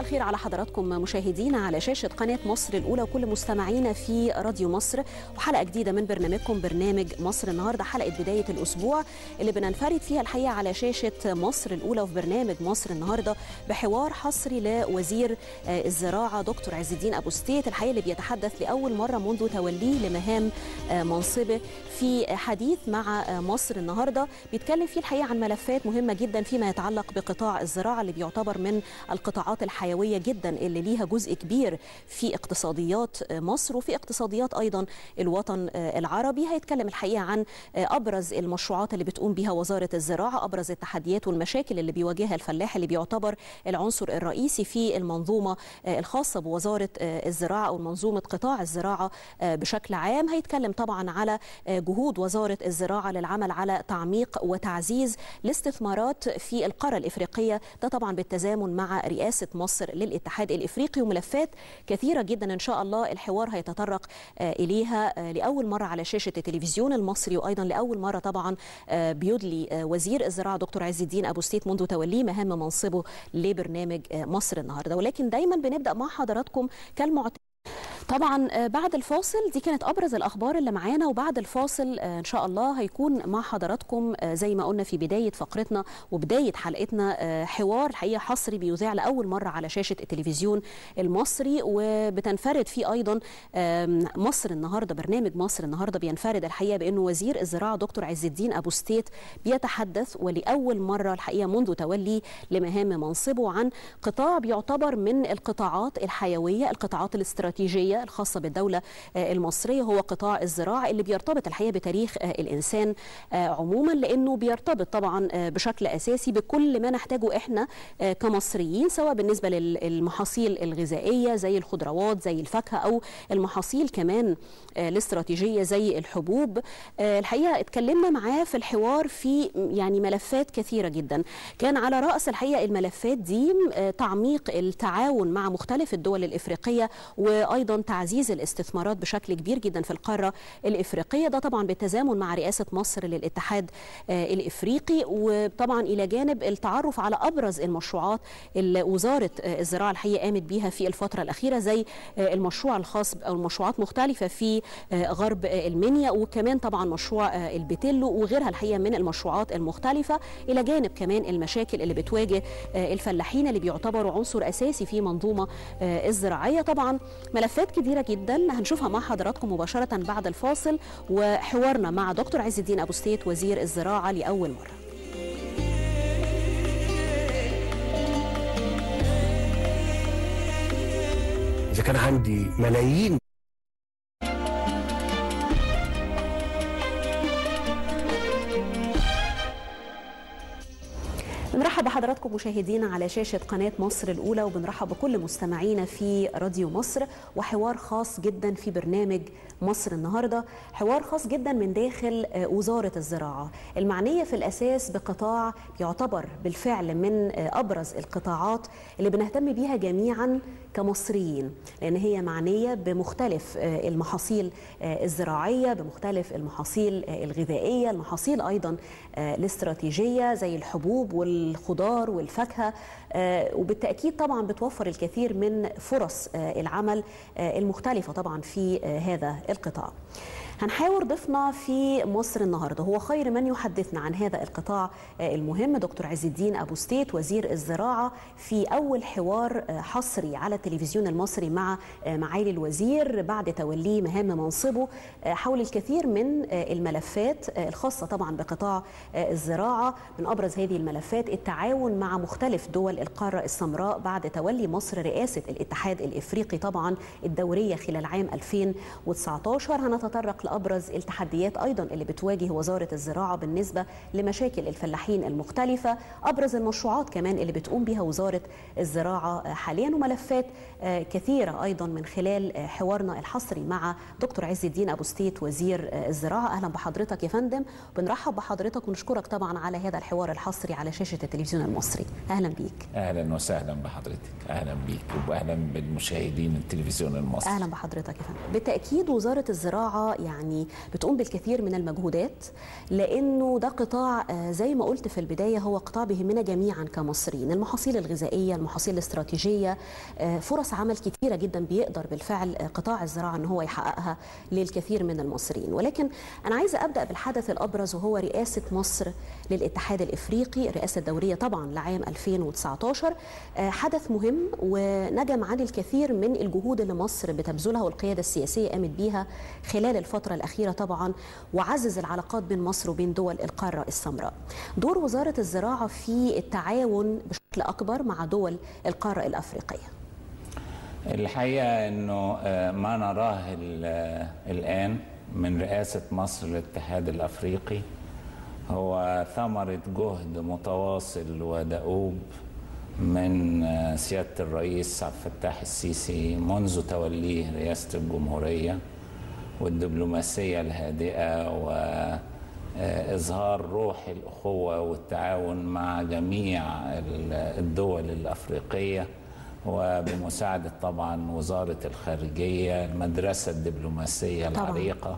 الخير على حضراتكم مشاهدينا على شاشة قناة مصر الأولى وكل مستمعينا في راديو مصر وحلقة جديدة من برنامجكم برنامج مصر النهاردة حلقة بداية الأسبوع اللي بننفرد فيها الحقيقة على شاشة مصر الأولى وفي برنامج مصر النهاردة بحوار حصري لوزير الزراعة دكتور عز الدين أبو ستيت الحقيقة اللي بيتحدث لأول مرة منذ توليه لمهام منصبه في حديث مع مصر النهاردة بيتكلم فيه الحقيقة عن ملفات مهمة جدا فيما يتعلق بقطاع الزراعة اللي بيعتبر من القطاعات الحيوية جدا اللي ليها جزء كبير في اقتصاديات مصر وفي اقتصاديات أيضا الوطن العربي هيتكلم الحقيقة عن أبرز المشروعات اللي بتقوم بها وزارة الزراعة أبرز التحديات والمشاكل اللي بيواجهها الفلاح اللي بيعتبر العنصر الرئيسي في المنظومة الخاصة بوزارة الزراعة أو منظومة قطاع الزراعة بشكل عام هيتكلم طبعا على جهود وزارة الزراعة للعمل على تعميق وتعزيز الاستثمارات في القارة الإفريقية ده طبعا بالتزامن مع رئاسة مصر للاتحاد الإفريقي وملفات كثيرة جدا إن شاء الله الحوار هيتطرق إليها لأول مرة على شاشة التلفزيون المصري وأيضا لأول مرة طبعا بيدلي وزير الزراعة دكتور عز الدين أبو ستيت منذ توليه مهام منصبه لبرنامج مصر النهاردة ولكن دايما بنبدأ مع حضراتكم كالمعتاد طبعا بعد الفاصل دي كانت ابرز الاخبار اللي معانا وبعد الفاصل ان شاء الله هيكون مع حضراتكم زي ما قلنا في بدايه فقرتنا وبدايه حلقتنا حوار الحقيقه حصري بيذاع لاول مره على شاشه التلفزيون المصري وبتنفرد فيه ايضا مصر النهارده برنامج مصر النهارده بينفرد الحقيقه بانه وزير الزراعه دكتور عز الدين ابو ستيت بيتحدث ولاول مره الحقيقه منذ تولي لمهام منصبه عن قطاع بيعتبر من القطاعات الحيويه القطاعات الاستراتيجيه الخاصة بالدولة المصرية هو قطاع الزراعة اللي بيرتبط الحقيقة بتاريخ الإنسان عموما لأنه بيرتبط طبعا بشكل أساسي بكل ما نحتاجه إحنا كمصريين سواء بالنسبة للمحاصيل الغذائية زي الخضروات زي الفاكهة أو المحاصيل كمان الاستراتيجية زي الحبوب الحقيقة اتكلمنا معاه في الحوار في يعني ملفات كثيرة جدا كان على رأس الحقيقة الملفات دي تعميق التعاون مع مختلف الدول الإفريقية وأيضا تعزيز الاستثمارات بشكل كبير جدا في القارة الإفريقية ده طبعا بالتزامن مع رئاسة مصر للاتحاد الإفريقي وطبعا إلى جانب التعرف على أبرز المشروعات اللي وزارة الزراعة الحقيقة قامت بيها في الفترة الأخيرة زي المشروع الخاص أو المشروعات مختلفة في غرب المنيا وكمان طبعا مشروع البتيلو وغيرها الحقيقة من المشروعات المختلفة إلى جانب كمان المشاكل اللي بتواجه الفلاحين اللي بيعتبروا عنصر أساسي في منظومة الزراعية طبعا ملفات كتيرة جدا هنشوفها مع حضراتكم مباشرة بعد الفاصل وحوارنا مع دكتور عز الدين أبو ستيت وزير الزراعة لأول مرة إذا كان عندي ملايين بنرحب بحضراتكم مشاهدينا على شاشة قناة مصر الأولى وبنرحب بكل مستمعينا في راديو مصر وحوار خاص جدا في برنامج مصر النهاردة حوار خاص جدا من داخل وزارة الزراعة المعنية في الأساس بقطاع يعتبر بالفعل من أبرز القطاعات اللي بنهتم بيها جميعا كمصريين لأن هي معنية بمختلف المحاصيل الزراعية بمختلف المحاصيل الغذائية المحاصيل أيضا الاستراتيجية زي الحبوب والخضار والفاكهة وبالتأكيد طبعا بتوفر الكثير من فرص العمل المختلفة طبعا في هذا القطاع هنحاور ضيفنا في مصر النهارده هو خير من يحدثنا عن هذا القطاع المهم دكتور عز الدين ابو ستيت وزير الزراعه في اول حوار حصري على التلفزيون المصري مع معالي الوزير بعد توليه مهام منصبه حول الكثير من الملفات الخاصه طبعا بقطاع الزراعه من ابرز هذه الملفات التعاون مع مختلف دول القاره السمراء بعد تولي مصر رئاسه الاتحاد الافريقي طبعا الدوريه خلال عام 2019 هنتطرق لابرز التحديات ايضا اللي بتواجه وزاره الزراعه بالنسبه لمشاكل الفلاحين المختلفه ابرز المشروعات كمان اللي بتقوم بها وزاره الزراعه حاليا وملفات كثيره ايضا من خلال حوارنا الحصري مع دكتور عز الدين ابو ستيت وزير الزراعه اهلا بحضرتك يا فندم بنرحب بحضرتك ونشكرك طبعا على هذا الحوار الحصري على شاشه التلفزيون المصري اهلا بيك اهلا وسهلا بحضرتك اهلا بيك واهلا بالمشاهدين التلفزيون المصري اهلا بحضرتك يا فندم بالتاكيد وزاره الزراعه يعني بتقوم بالكثير من المجهودات لانه ده قطاع آه، زي ما قلت في البدايه هو قطاع بيهمنا جميعا كمصريين المحاصيل الغذائيه المحاصيل الاستراتيجيه آه، فرص عمل كثيره جدا بيقدر بالفعل آه، قطاع الزراعه ان هو يحققها للكثير من المصريين ولكن انا عايزه ابدا بالحدث الابرز وهو رئاسه مصر للاتحاد الافريقي الرئاسه الدوريه طبعا لعام 2019 آه، حدث مهم ونجم عن الكثير من الجهود اللي مصر بتبذلها والقياده السياسيه قامت بيها خلال الفتره الاخيره طبعا وعزز العلاقات بين مصر وبين دول القاره السمراء. دور وزاره الزراعه في التعاون بشكل اكبر مع دول القاره الافريقيه. الحقيقه انه آه، ما نراه ال- آه، الان من رئاسه مصر للاتحاد الافريقي هو ثمره جهد متواصل ودؤوب من آه، سياده الرئيس عبد الفتاح السيسي منذ توليه رئاسه الجمهوريه والدبلوماسيه الهادئه واظهار روح الاخوه والتعاون مع جميع ال- الدول الافريقيه وبمساعده طبعا وزاره الخارجيه المدرسه الدبلوماسيه طبعاً. العريقه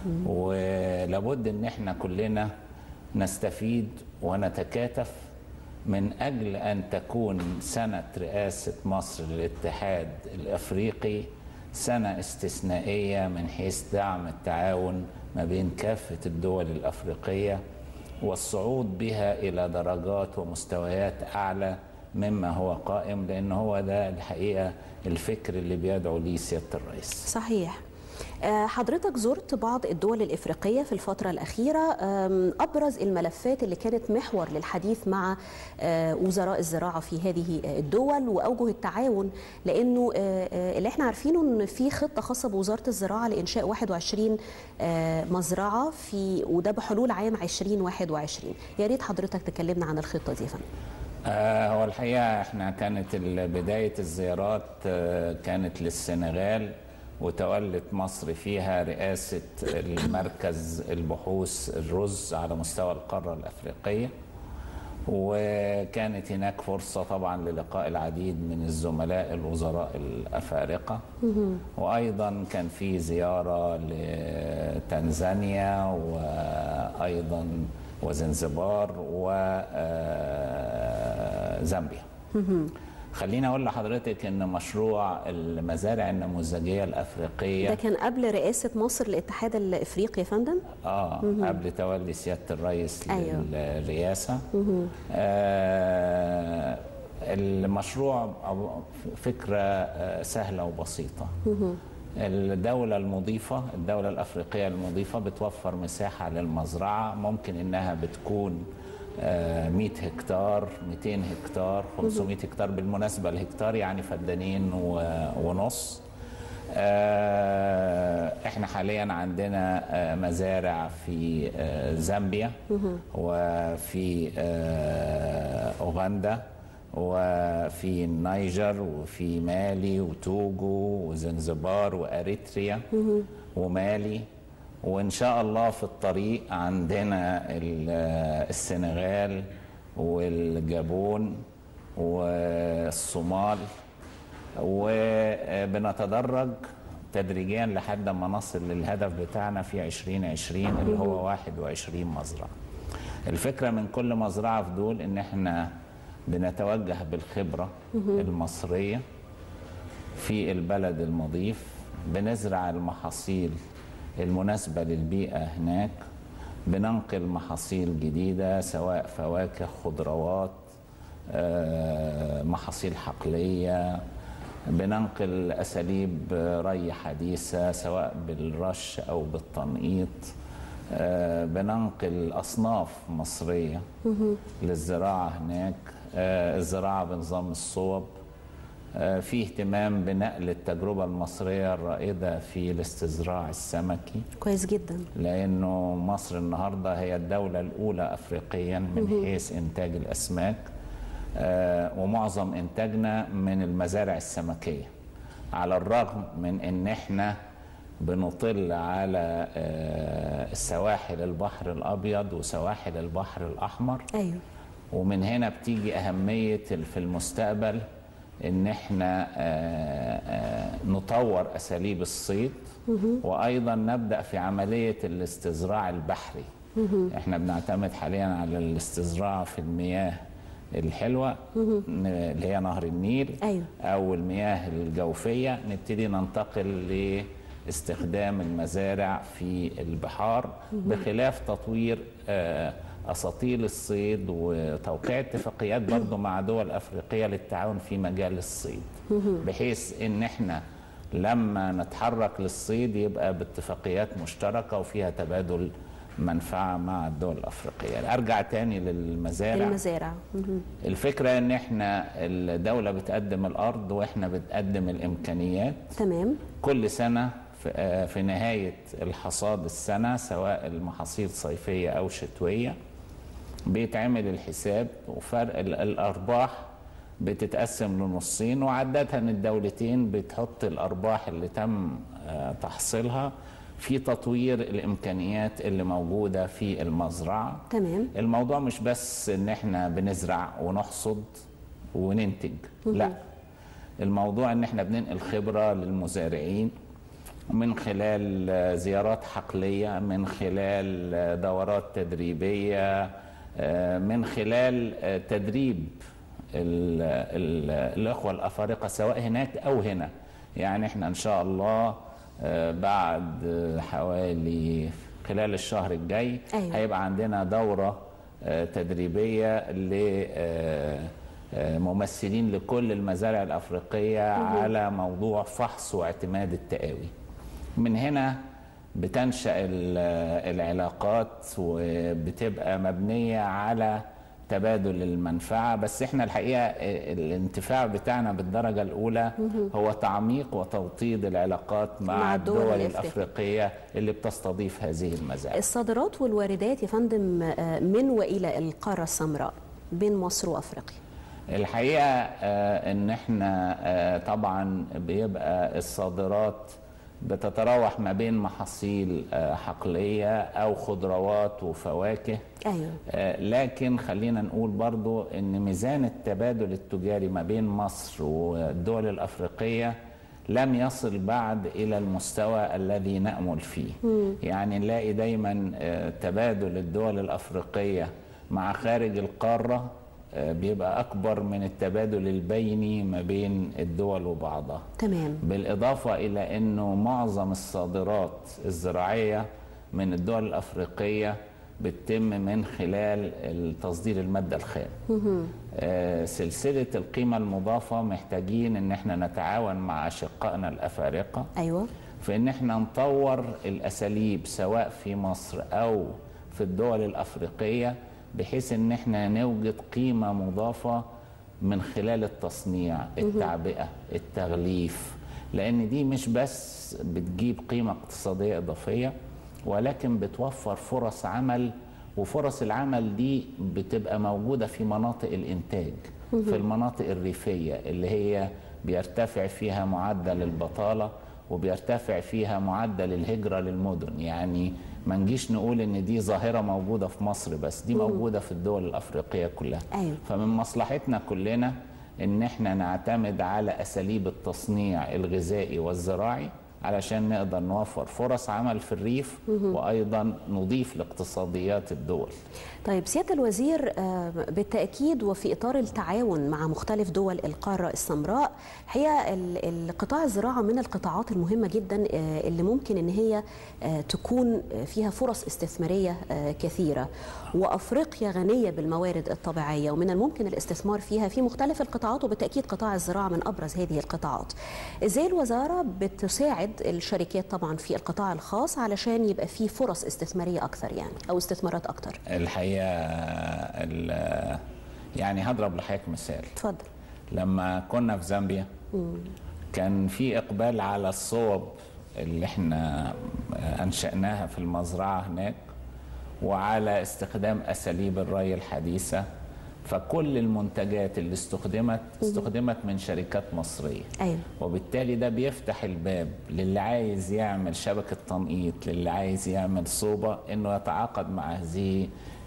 ولابد ان احنا كلنا نستفيد ونتكاتف من اجل ان تكون سنه رئاسه مصر للاتحاد الافريقي سنه استثنائيه من حيث دعم التعاون ما بين كافه الدول الافريقيه والصعود بها الى درجات ومستويات اعلى مما هو قائم لان هو ده الحقيقه الفكر اللي بيدعو ليه سياده الرئيس صحيح. آه، حضرتك زرت بعض الدول الإفريقية في الفترة الأخيرة آم، أبرز الملفات اللي كانت محور للحديث مع آه، وزراء الزراعة في هذه الدول وأوجه التعاون لأنه آه، آه، اللي احنا عارفينه أن في خطة خاصة بوزارة الزراعة لإنشاء 21 آه، مزرعة في وده بحلول عام 2021 يا ريت حضرتك تكلمنا عن الخطة دي يا فندم آه، هو الحقيقة احنا كانت ال- بداية الزيارات آه، كانت للسنغال وتولت مصر فيها رئاسة المركز البحوث الرز على مستوى القارة الأفريقية وكانت هناك فرصة طبعا للقاء العديد من الزملاء الوزراء الأفارقة وأيضا كان في زيارة لتنزانيا وأيضا وزنزبار وزامبيا خليني أقول لحضرتك أن مشروع المزارع النموذجية الأفريقية ده كان قبل رئاسة مصر للاتحاد الإفريقي يا فندم اه قبل تولي سياده الرئيس أيوه. للرئاسه آه المشروع أو- فكره آه، سهله وبسيطه الدولة المضيفة الدولة الأفريقية المضيفة بتوفر مساحة للمزرعة ممكن إنها بتكون آه، 100 هكتار 200 هكتار 500 هكتار بالمناسبة الهكتار يعني فدانين و- ونص آه، احنا حاليا عندنا آه، مزارع في آه، زامبيا وفي آه، اوغندا وفي النيجر وفي مالي وتوجو وزنزبار واريتريا ومالي وان شاء الله في الطريق عندنا ال- آه، السنغال والجابون والصومال وبنتدرج تدريجيا لحد ما نصل للهدف بتاعنا في 2020 اللي هو 21 مزرعه. الفكره من كل مزرعه في دول ان احنا بنتوجه بالخبره المصريه في البلد المضيف بنزرع المحاصيل المناسبه للبيئه هناك بننقل محاصيل جديده سواء فواكه خضروات آه، محاصيل حقليه بننقل اساليب ري حديثه سواء بالرش او بالتنقيط آه، بننقل اصناف مصريه للزراعه هناك آه، الزراعه بنظام الصوب آه، في اهتمام بنقل التجربه المصريه الرائده في الاستزراع السمكي كويس جدا لانه مصر النهارده هي الدوله الاولى افريقيا من حيث انتاج الاسماك آه، ومعظم انتاجنا من المزارع السمكيه على الرغم من ان احنا بنطل على آه، سواحل البحر الابيض وسواحل البحر الاحمر أيوه ومن هنا بتيجي أهمية في المستقبل إن إحنا آه، آه، نطور أساليب الصيد وأيضا نبدأ في عملية الاستزراع البحري إحنا بنعتمد حاليا على الاستزراع في المياه الحلوة ن- اللي هي نهر النيل أيوة. أو المياه الجوفية نبتدي ننتقل لاستخدام المزارع في البحار بخلاف تطوير آه، أساطيل الصيد وتوقيع اتفاقيات برضو مع دول أفريقية للتعاون في مجال الصيد بحيث إن إحنا لما نتحرك للصيد يبقى باتفاقيات مشتركة وفيها تبادل منفعة مع الدول الأفريقية أرجع تاني للمزارع المزارع مهم. الفكرة ان احنا الدولة بتقدم الارض واحنا بنقدم الامكانيات تمام كل سنة في- آه، في نهاية الحصاد السنة سواء المحاصيل صيفية او شتوية بيتعمل الحساب وفرق ال- الارباح بتتقسم لنصين وعادة الدولتين بتحط الارباح اللي تم آه، تحصيلها في تطوير الامكانيات اللي موجودة في المزرعة تمام الموضوع مش بس ان احنا بنزرع ونحصد وننتج لا الموضوع ان احنا بننقل خبرة للمزارعين من خلال آه، زيارات حقلية من خلال آه، دورات تدريبية آه، من خلال آه، تدريب ال- ال- الأخوة الأفارقة سواء هناك أو هنا يعني احنا إن شاء الله آه، بعد آه، حوالي خلال الشهر الجاي أيوة. هيبقى عندنا دورة آه، تدريبية لممثلين لكل المزارع الأفريقية على موضوع فحص واعتماد التقاوي من هنا بتنشأ ال- العلاقات وبتبقى مبنية على تبادل المنفعة بس احنا الحقيقة الانتفاع بتاعنا بالدرجة الأولى هو تعميق وتوطيد العلاقات مع, مع الدول الدول الأفريقية. الأفريقية اللي بتستضيف هذه المزارع الصادرات والواردات يا فندم آه، من والى القاره السمراء بين مصر وافريقيا الحقيقه آه، ان احنا آه، طبعا بيبقى الصادرات بتتراوح ما بين محاصيل آه، حقليه او خضروات وفواكه ايوه آه، لكن خلينا نقول برضو ان ميزان التبادل التجاري ما بين مصر والدول الافريقيه لم يصل بعد الى المستوى الذي نامل فيه يعني نلاقي دايما آه، تبادل الدول الافريقيه مع خارج القاره آه، بيبقى اكبر من التبادل البيني ما بين الدول وبعضها تمام بالإضافة إلى أنه معظم الصادرات الزراعية من الدول الأفريقية بتتم من خلال تصدير المادة الخام آه، سلسلة القيمة المضافة محتاجين أن احنا نتعاون مع أشقائنا الأفارقة ايوه في ان احنا نطور الاساليب سواء في مصر او في الدول الافريقيه بحيث ان احنا نوجد قيمه مضافه من خلال التصنيع التعبئه التغليف لان دي مش بس بتجيب قيمه اقتصاديه اضافيه ولكن بتوفر فرص عمل وفرص العمل دي بتبقى موجوده في مناطق الانتاج في المناطق الريفيه اللي هي بيرتفع فيها معدل البطاله وبيرتفع فيها معدل الهجرة للمدن يعني ما نجيش نقول ان دي ظاهرة موجودة في مصر بس دي موجودة في الدول الأفريقية كلها أيوة. فمن مصلحتنا كلنا ان احنا نعتمد على أساليب التصنيع الغذائي والزراعي علشان نقدر نوفر فرص عمل في الريف وأيضا نضيف لاقتصاديات الدول طيب سيادة الوزير آه، بالتأكيد وفي إطار التعاون مع مختلف دول القارة السمراء هي القطاع الزراعة من القطاعات المهمة جدا آه، اللي ممكن إن هي آه، تكون فيها فرص استثمارية آه، كثيرة وأفريقيا غنية بالموارد الطبيعية ومن الممكن الاستثمار فيها في مختلف القطاعات وبالتأكيد قطاع الزراعة من أبرز هذه القطاعات إزاي الوزارة بتساعد الشركات طبعا في القطاع الخاص علشان يبقى فيه فرص استثمارية أكثر يعني أو استثمارات أكثر الحقيقة ال- يعني هضرب لحضرتك مثال اتفضل لما كنا في زامبيا كان في اقبال على الصوب اللي احنا انشاناها في المزرعه هناك وعلى استخدام اساليب الري الحديثه فكل المنتجات اللي استخدمت استخدمت من شركات مصريه أيوة. وبالتالي ده بيفتح الباب للي عايز يعمل شبكه تنقيط للي عايز يعمل صوبه انه يتعاقد مع هذه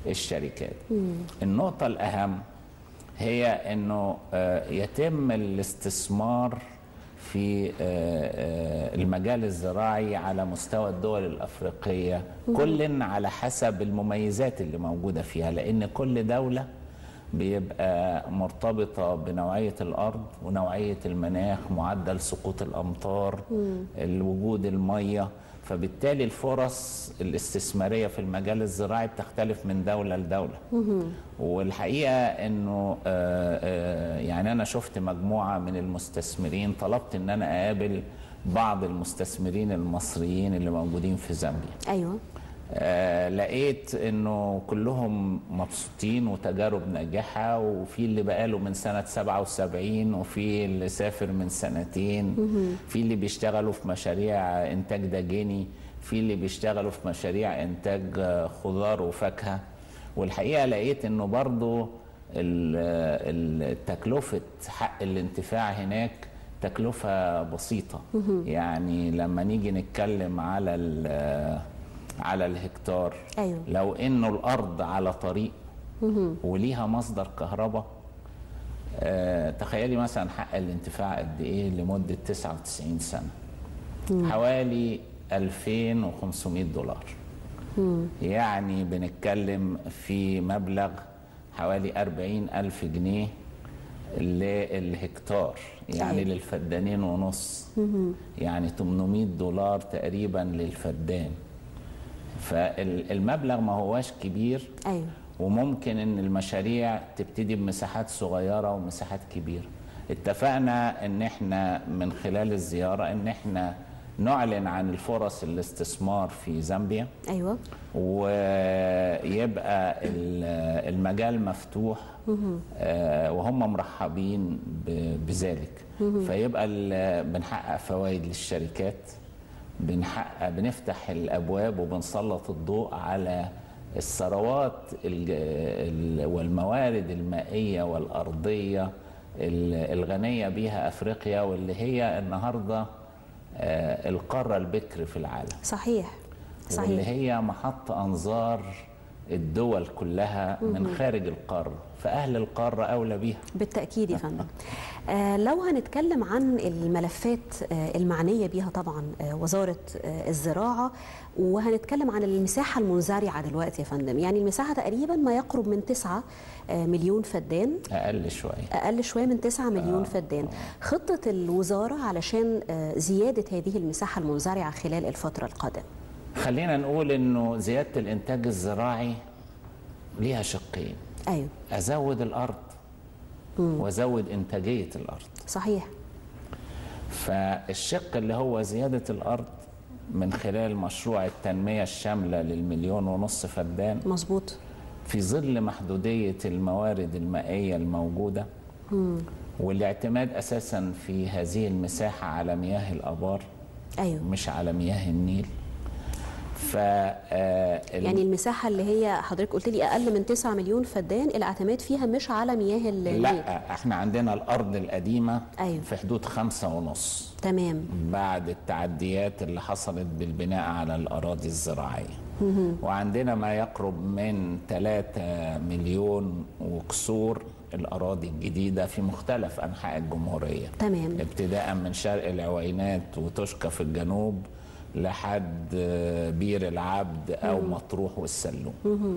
الشركات النقطة الأهم هي أنه آه، يتم الاستثمار في آه، آه، المجال الزراعي على مستوى الدول الأفريقية كل على حسب المميزات اللي موجودة فيها لأن كل دولة بيبقى مرتبطة بنوعية الأرض ونوعية المناخ معدل سقوط الأمطار الوجود المية فبالتالي الفرص الاستثمارية في المجال الزراعي بتختلف من دولة لدولة والحقيقة أنه آه، آه، يعني أنا شفت مجموعة من المستثمرين طلبت أن أنا أقابل بعض المستثمرين المصريين اللي موجودين في زامبيا ايوه آه لقيت انه كلهم مبسوطين وتجارب ناجحه وفي اللي بقاله من سنه 77 وفي اللي سافر من سنتين في اللي بيشتغلوا في مشاريع انتاج دجيني في اللي بيشتغلوا في مشاريع انتاج آه، خضار وفاكهه والحقيقه لقيت انه برضو ال- ال- تكلفه حق الانتفاع هناك تكلفه بسيطه يعني لما نيجي نتكلم على ال- على الهكتار أيوة. لو انه الارض على طريق وليها مصدر كهرباء آه تخيلي مثلا حق الانتفاع قد ايه لمده 99 سنه حوالي 2500 دولار يعني بنتكلم في مبلغ حوالي 40 ألف جنيه للهكتار يعني أيوة. للفدانين ونص يعني 800 دولار تقريبا للفدان فالمبلغ ما هواش كبير ايوه وممكن ان المشاريع تبتدي بمساحات صغيره ومساحات كبيره اتفقنا ان احنا من خلال الزياره ان احنا نعلن عن الفرص الاستثمار في زامبيا ايوه ويبقى ال- المجال مفتوح آه، وهم مرحبين ب- بذلك فيبقى ال- بنحقق فوائد للشركات بنحقق بنفتح الابواب وبنسلط الضوء على الثروات الج- ال- والموارد المائيه والارضيه ال- الغنيه بها افريقيا واللي هي النهارده آه، القاره البكر في العالم صحيح واللي صحيح هي محط انظار الدول كلها من خارج القاره فاهل القاره اولى بيها بالتأكيد يا فندم آه لو هنتكلم عن الملفات آه المعنية بيها طبعا آه وزارة آه الزراعة وهنتكلم عن المساحة المنزرعة دلوقتي يا فندم يعني المساحة تقريبا ما يقرب من 9 آه مليون فدان اقل شويه أقل شوية من 9 مليون فدان خطة الوزارة علشان آه زيادة هذه المساحة المنزرعة خلال الفترة القادمة خلينا نقول انه زياده الانتاج الزراعي ليها شقين أيوه ازود الارض وازود انتاجيه الارض صحيح فالشق اللي هو زياده الارض من خلال مشروع التنميه الشامله للمليون ونص فدان مظبوط في ظل محدودية الموارد المائية الموجودة والاعتماد أساسا في هذه المساحة على مياه الأبار أيوه مش على مياه النيل ف آه، ال- يعني المساحة اللي هي حضرتك قلت لي أقل من 9 مليون فدان الاعتماد فيها مش على مياه النيل لا احنا عندنا الأرض القديمة أيوه. في حدود خمسة ونص تمام بعد التعديات اللي حصلت بالبناء على الأراضي الزراعية وعندنا ما يقرب من 3 مليون وكسور الأراضي الجديدة في مختلف أنحاء الجمهورية تمام ابتداء من شرق العوينات وتشكى في الجنوب لحد آه، بير العبد أو مطروح والسلوم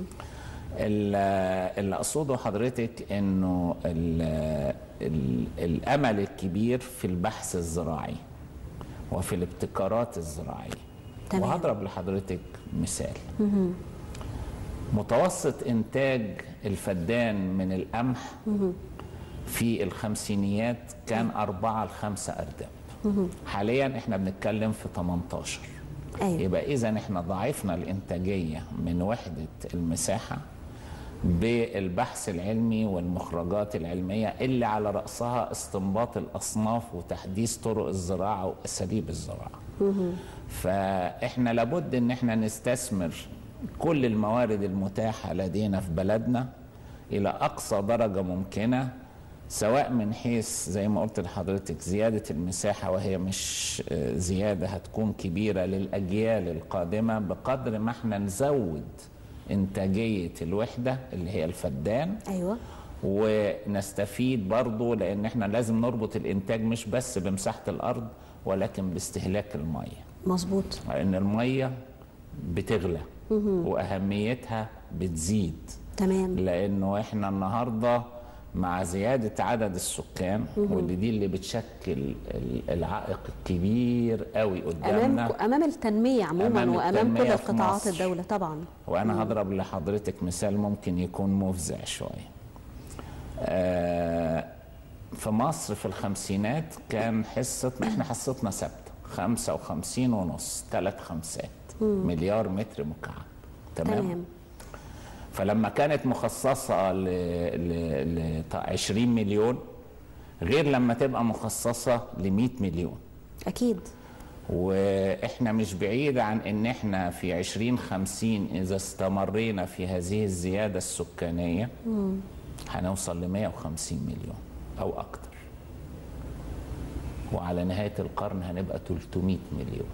ال- اللي أقصده حضرتك أنه ال- ال- الأمل الكبير في البحث الزراعي وفي الابتكارات الزراعية تمام. وهضرب لحضرتك مثال متوسط إنتاج الفدان من القمح في الخمسينيات كان أربعة لخمسة أرداب حاليا احنا بنتكلم في 18 أيوه يبقى إذا احنا ضاعفنا الإنتاجية من وحدة المساحة بالبحث فالعلمي والمخرجات العلمية اللي على رأسها استنباط الأصناف وتحديث طرق الزراعة وأساليب الزراعة فإحنا لابد إن احنا نستثمر كل الموارد المتاحة لدينا في بلدنا إلى أقصى درجة ممكنة سواء من حيث زي ما قلت لحضرتك زيادة المساحة وهي مش آه، زيادة هتكون كبيرة للأجيال القادمة بقدر ما احنا نزود انتاجيه الوحده اللي هي الفدان ايوه ونستفيد برضو لان احنا لازم نربط الانتاج مش بس بمساحه الارض ولكن باستهلاك الميه مظبوط لان الميه بتغلى واهميتها بتزيد تمام لانه احنا النهارده مع زياده عدد السكان واللي دي اللي بتشكل ال- العائق الكبير قوي امام قدامنا امام التنميه عموما أمام وامام التنمية كل في قطاعات مصر. الدوله طبعا وانا هضرب لحضرتك مثال ممكن يكون مفزع شويه آه، في مصر في الخمسينات كان حصتنا احنا حصتنا ثابته 55 ونص ثلاث خمسات مليار متر مكعب تمام, تمام فلما كانت مخصصه ل, ل, ل 20 مليون غير لما تبقى مخصصه ل 100 مليون اكيد واحنا مش بعيد عن ان احنا في 2050 اذا استمرينا في هذه الزياده السكانيه هنوصل ل 150 مليون او اكتر وعلى نهايه القرن هنبقى 300 مليون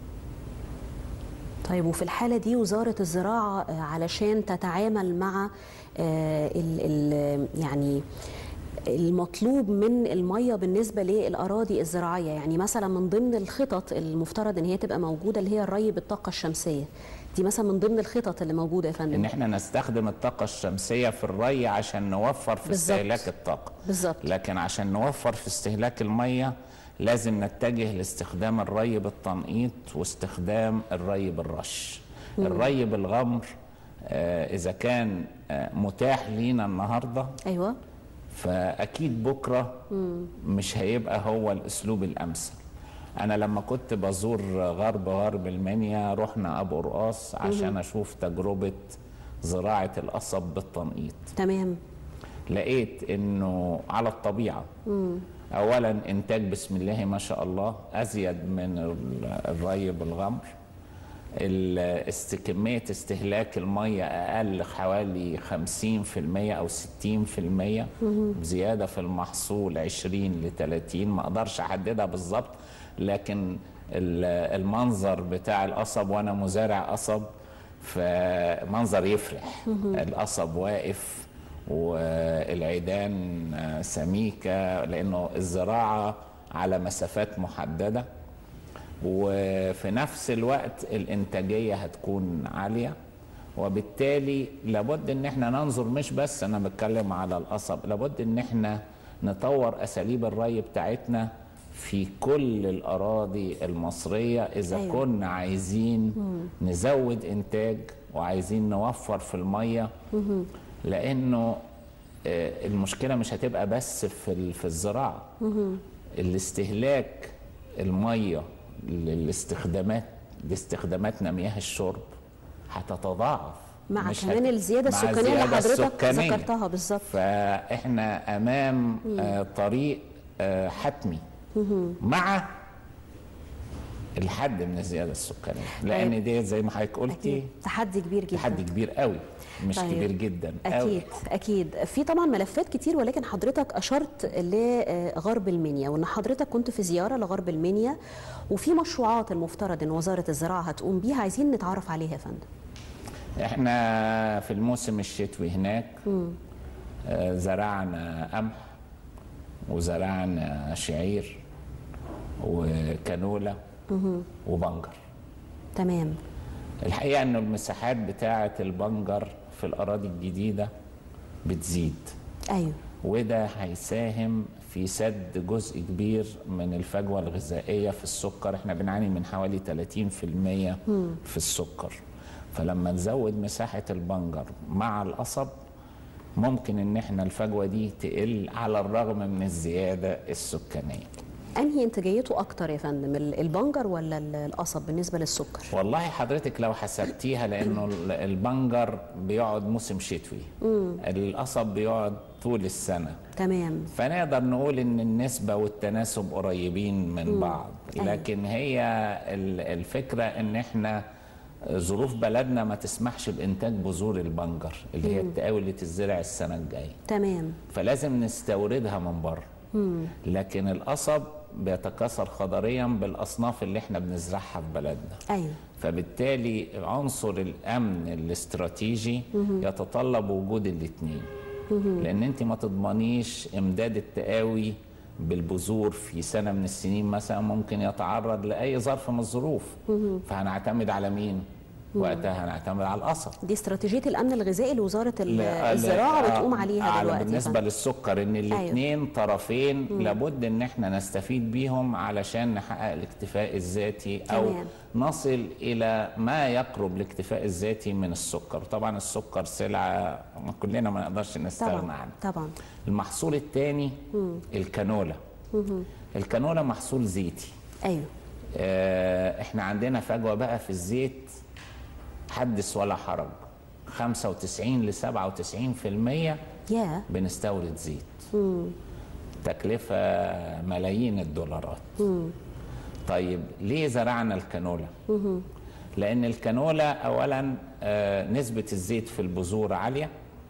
طيب وفي الحالة دي وزارة الزراعة آه، علشان تتعامل مع آه، ال ال يعني المطلوب من المية بالنسبة للأراضي الزراعية يعني مثلا من ضمن الخطط المفترض ان هي تبقى موجودة اللي هي الري بالطاقة الشمسية دي مثلا من ضمن الخطط اللي موجودة يا ان فندم احنا نستخدم الطاقه الشمسيه في الري عشان نوفر في بالظبط. استهلاك الطاقه بالظبط لكن عشان نوفر في استهلاك الميه لازم نتجه لاستخدام الري بالتنقيط واستخدام الري بالرش الري بالغمر آه، اذا كان آه، متاح لينا النهارده ايوه فاكيد بكره مش هيبقى هو الاسلوب الامثل انا لما كنت بزور غرب غرب المنيا رحنا ابو قرقاص عشان اشوف تجربه زراعه القصب بالتنقيط تمام لقيت انه على الطبيعه اولا انتاج بسم الله ما شاء الله ازيد من ال- الري بالغمر ال- است- كميه استهلاك الميه اقل حوالي 50% او 60% زياده في المحصول 20 ل 30 ما اقدرش احددها بالظبط لكن ال- المنظر بتاع القصب وانا مزارع قصب فمنظر يفرح القصب واقف والعيدان آه، سميكه لانه الزراعه على مسافات محدده وفي نفس الوقت الانتاجيه هتكون عاليه وبالتالي لابد ان احنا ننظر مش بس انا بتكلم على القصب لابد ان احنا نطور اساليب الري بتاعتنا في كل الاراضي المصريه اذا أيوة. أيوة. كنا عايزين نزود انتاج وعايزين نوفر في الميه لانه آه، المشكله مش هتبقى بس في ال- في الزراعه الاستهلاك الميه للاستخدامات لاستخداماتنا مياه الشرب هتتضاعف مع مش كمان هت- الزيادة مع السكانية اللي الزيادة حضرتك السكانية. ذكرتها بالظبط فاحنا امام آه، طريق آه، حتمي مع الحد من الزياده السكانيه لان دي زي ما حضرتك قلتي أكيد تحدي كبير جدا تحدي كبير قوي مش طيب. كبير جدا قوي اكيد اكيد في طبعا ملفات كتير ولكن حضرتك اشرت لغرب المنيا وان حضرتك كنت في زياره لغرب المنيا وفي مشروعات المفترض ان وزاره الزراعه هتقوم بيها عايزين نتعرف عليها يا فندم احنا في الموسم الشتوي هناك آه، زرعنا قمح وزرعنا شعير وكانولا وبنجر تمام الحقيقه ان المساحات بتاعه البنجر في الاراضي الجديده بتزيد ايوه وده هيساهم في سد جزء كبير من الفجوه الغذائيه في السكر احنا بنعاني من حوالي 30% في السكر فلما نزود مساحه البنجر مع القصب ممكن ان احنا الفجوه دي تقل على الرغم من الزياده السكانيه انهي انتاجيته اكتر يا فندم ال- البنجر ولا ال- القصب بالنسبه للسكر والله حضرتك لو حسبتيها لانه ال- البنجر بيقعد موسم شتوي القصب بيقعد طول السنه تمام فنقدر نقول ان النسبة والتناسب قريبين من بعض أيوة. لكن هي ال- الفكرة ان احنا ظروف بلدنا ما تسمحش بانتاج بذور البنجر اللي هي التقاوي اللي تزرع السنة الجاية تمام فلازم نستوردها من بره لكن القصب بيتكاثر خضريا بالاصناف اللي احنا بنزرعها في بلدنا ايوه فبالتالي عنصر الامن الاستراتيجي يتطلب وجود الاثنين لان انت ما تضمنيش امداد التقاوي بالبذور في سنه من السنين مثلا ممكن يتعرض لاي ظرف من الظروف فهنعتمد على مين وقتها هنعتمد على القصب دي استراتيجيه الامن الغذائي لوزاره ال- لا- الزراعه لا- بتقوم عليها على دلوقتي بالنسبه فندم. للسكر ان الاثنين طرفين لابد ان احنا نستفيد بيهم علشان نحقق الاكتفاء الذاتي او تمام. نصل الى ما يقرب الاكتفاء الذاتي من السكر طبعا السكر سلعه كلنا ما نقدرش نستغنى طبعا عنها طبعا المحصول الثاني الكانولا الكانولا محصول زيتي ايوه آه، احنا عندنا فجوه بقى في الزيت حدث ولا حرج 95 ل 97% يا بنستورد زيت تكلفة ملايين الدولارات طيب ليه زرعنا الكانولا لأن الكانولا أولا آه، نسبة الزيت في البذور عالية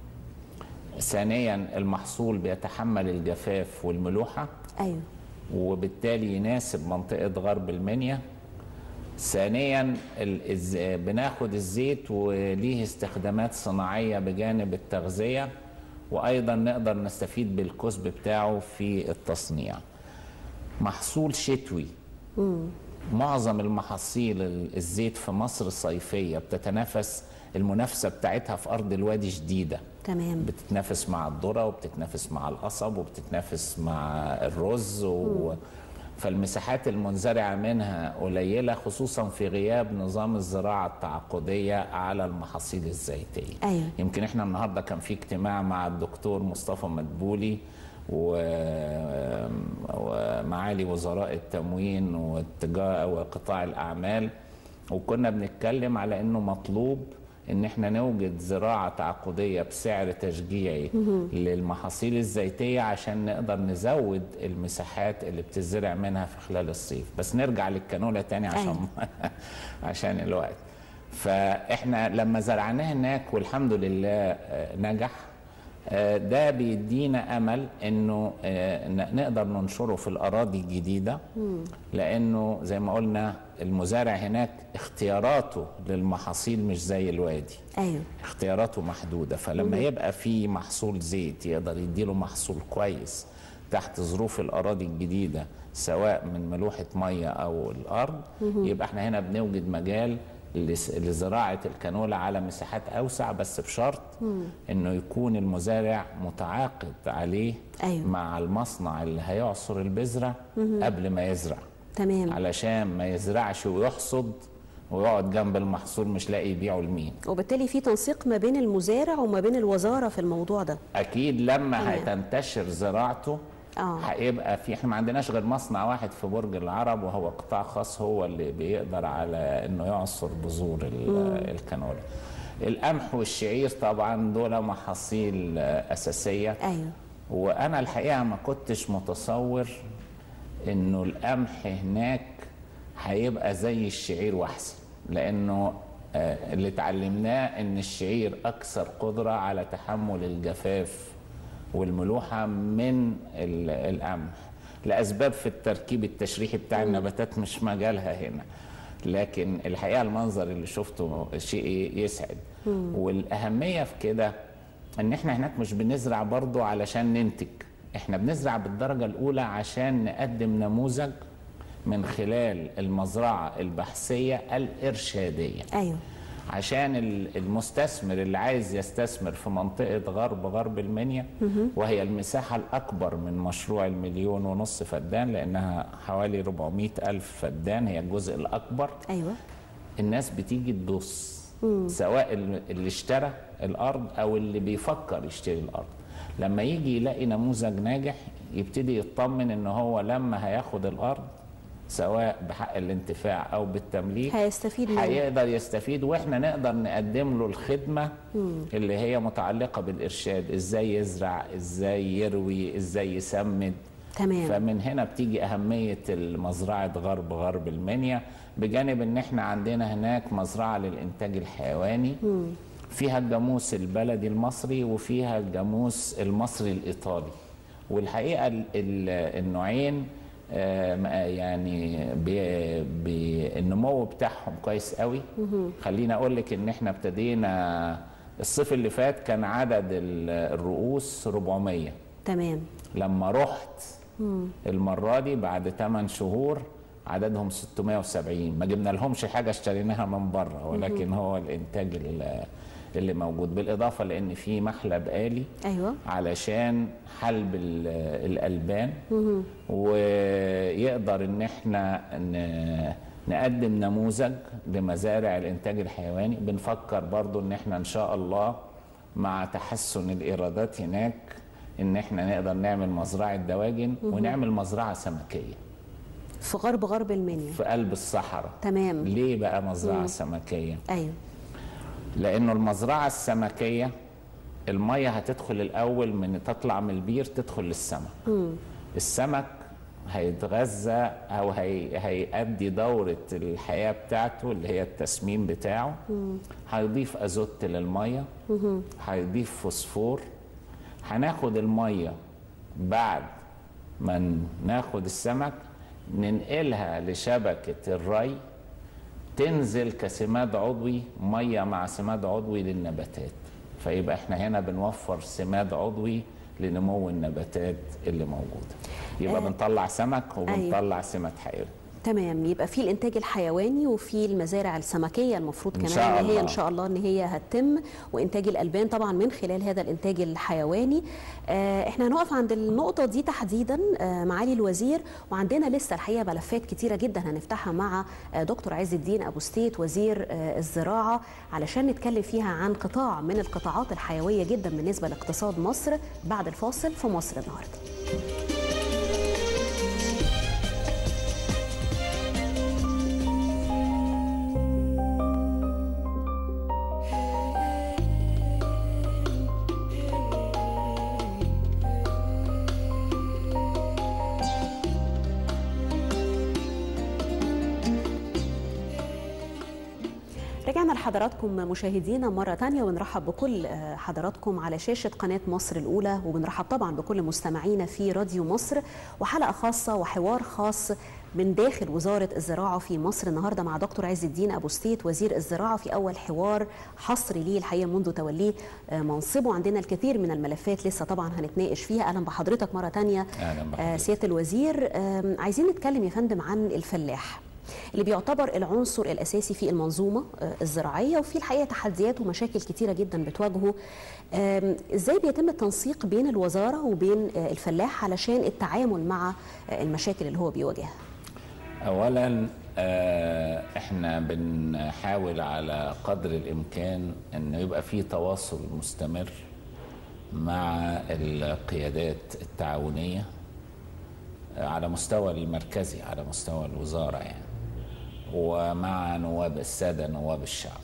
ثانيا المحصول بيتحمل الجفاف والملوحة ايوه وبالتالي يناسب منطقة غرب المنيا ثانيا ال- الز- بناخد الزيت وليه استخدامات صناعية بجانب التغذية وأيضا نقدر نستفيد بالكسب بتاعه في التصنيع محصول شتوي معظم المحاصيل ال- الزيت في مصر صيفية بتتنافس المنافسة بتاعتها في أرض الوادي شديدة تمام بتتنافس مع الذره وبتتنافس مع القصب وبتتنافس مع الرز و... فالمساحات المنزرعه منها قليله خصوصا في غياب نظام الزراعه التعاقديه على المحاصيل الزيتيه. أيوة. يمكن احنا النهارده كان في اجتماع مع الدكتور مصطفى مدبولي و... ومعالي وزراء التموين والتجاره وقطاع الاعمال وكنا بنتكلم على انه مطلوب ان احنا نوجد زراعه تعاقديه بسعر تشجيعي للمحاصيل الزيتيه عشان نقدر نزود المساحات اللي بتزرع منها في خلال الصيف بس نرجع للكانولا تاني عشان عشان الوقت فاحنا لما زرعناه هناك والحمد لله آه، نجح آه، ده بيدينا امل انه آه، ن- نقدر ننشره في الاراضي الجديده لانه زي ما قلنا المزارع هناك اختياراته للمحاصيل مش زي الوادي ايوه اختياراته محدوده فلما يبقى في محصول زيت يقدر يديله محصول كويس تحت ظروف الاراضي الجديده سواء من ملوحه ميه او الارض يبقى احنا هنا بنوجد مجال لس- لزراعه الكانولا على مساحات اوسع بس بشرط انه يكون المزارع متعاقد عليه أيوة. مع المصنع اللي هيعصر البذره قبل ما يزرع تمام علشان ما يزرعش ويحصد ويقعد جنب المحصول مش لاقي يبيعه لمين وبالتالي في تنسيق ما بين المزارع وما بين الوزاره في الموضوع ده اكيد لما تمام. هتنتشر زراعته آه. هيبقى في احنا ما عندناش غير مصنع واحد في برج العرب وهو قطاع خاص هو اللي بيقدر على انه يعصر بذور ال- الكانولا القمح والشعير طبعا دول محاصيل آه، اساسيه ايوه وانا الحقيقه ما كنتش متصور انه القمح هناك هيبقى زي الشعير واحسن لانه آه، اللي اتعلمناه ان الشعير اكثر قدره على تحمل الجفاف والملوحه من ال- القمح لاسباب في التركيب التشريحي بتاع النباتات مش مجالها هنا لكن الحقيقه المنظر اللي شفته شيء يسعد والاهميه في كده ان احنا هناك مش بنزرع برضو علشان ننتج احنا بنزرع بالدرجة الاولى عشان نقدم نموذج من خلال المزرعة البحثية الارشادية ايوه عشان ال- المستثمر اللي عايز يستثمر في منطقة غرب غرب المنيا وهي المساحة الأكبر من مشروع المليون ونص فدان لأنها حوالي 400 ألف فدان هي الجزء الأكبر ايوه الناس بتيجي تبص سواء ال- اللي اشترى الارض او اللي بيفكر يشتري الارض لما يجي يلاقي نموذج ناجح يبتدي يطمن ان هو لما هياخد الارض سواء بحق الانتفاع او بالتمليك هيستفيد منه هيقدر يستفيد واحنا نقدر نقدم له الخدمه اللي هي متعلقه بالارشاد ازاي يزرع ازاي يروي ازاي يسمد تمام فمن هنا بتيجي أهمية مزرعة غرب غرب المنيا بجانب إن إحنا عندنا هناك مزرعة للإنتاج الحيواني فيها الجاموس البلدي المصري وفيها الجاموس المصري الإيطالي والحقيقة ال- ال- النوعين آه، ما- يعني بي- بي- النمو بتاعهم كويس قوي خليني اقول لك ان احنا ابتدينا الصيف اللي فات كان عدد ال- الرؤوس 400 تمام لما رحت المره دي بعد 8 شهور عددهم 670 ما جبنا لهمش حاجه اشتريناها من بره ولكن هو الانتاج ال- اللي موجود بالاضافه لان في محلب آلي ايوه علشان حلب ال- الالبان ويقدر ان احنا ن- نقدم نموذج لمزارع الانتاج الحيواني بنفكر برضو ان احنا ان شاء الله مع تحسن الايرادات هناك ان احنا نقدر نعمل مزرعه دواجن ونعمل مزرعه سمكيه في غرب غرب المنيا في قلب الصحراء تمام ليه بقى مزرعه سمكيه ايوه لانه المزرعه السمكيه الميه هتدخل الاول من تطلع من البير تدخل للسمك السمك هيتغذى او هي هيأدي دوره الحياه بتاعته اللي هي التسمين بتاعه هيضيف ازوت للميه هيضيف فوسفور هناخد الميه بعد ما ناخد السمك ننقلها لشبكه الري تنزل كسماد عضوي ميه مع سماد عضوي للنباتات فيبقى احنا هنا بنوفر سماد عضوي لنمو النباتات اللي موجوده يبقى آه. بنطلع سمك وبنطلع سماد حيوي تمام يبقى في الانتاج الحيواني وفي المزارع السمكيه المفروض إن كمان شاء ان هي الله. ان شاء الله ان هي هتتم وانتاج الالبان طبعا من خلال هذا الانتاج الحيواني آه احنا هنقف عند النقطه دي تحديدا آه معالي الوزير وعندنا لسه الحقيقه ملفات كتيره جدا هنفتحها مع آه دكتور عز الدين ابو ستيت وزير آه الزراعه علشان نتكلم فيها عن قطاع من القطاعات الحيويه جدا بالنسبه لاقتصاد مصر بعد الفاصل في مصر النهارده رجعنا لحضراتكم مشاهدينا مرة تانية ونرحب بكل آه، حضراتكم على شاشة قناة مصر الأولى وبنرحب طبعا بكل مستمعينا في راديو مصر وحلقة خاصة وحوار خاص من داخل وزارة الزراعة في مصر النهاردة مع دكتور عز الدين أبو ستيت وزير الزراعة في أول حوار حصري ليه الحقيقة منذ توليه آه، منصبه عندنا الكثير من الملفات لسه طبعا هنتناقش فيها أهلا بحضرتك مرة تانية أهلاً آه، بحضرتك. سيادة الوزير آم، عايزين نتكلم يا فندم عن الفلاح اللي بيعتبر العنصر الاساسي في المنظومه آه، الزراعيه وفي الحقيقه تحديات ومشاكل كتيره جدا بتواجهه آم، ازاي بيتم التنسيق بين الوزاره وبين آه، الفلاح علشان التعامل مع آه، المشاكل اللي هو بيواجهها اولا آه، احنا بنحاول على قدر الامكان ان يبقى في تواصل مستمر مع القيادات التعاونيه آه، على مستوى المركزي على مستوى الوزاره يعني ومع نواب الساده نواب الشعب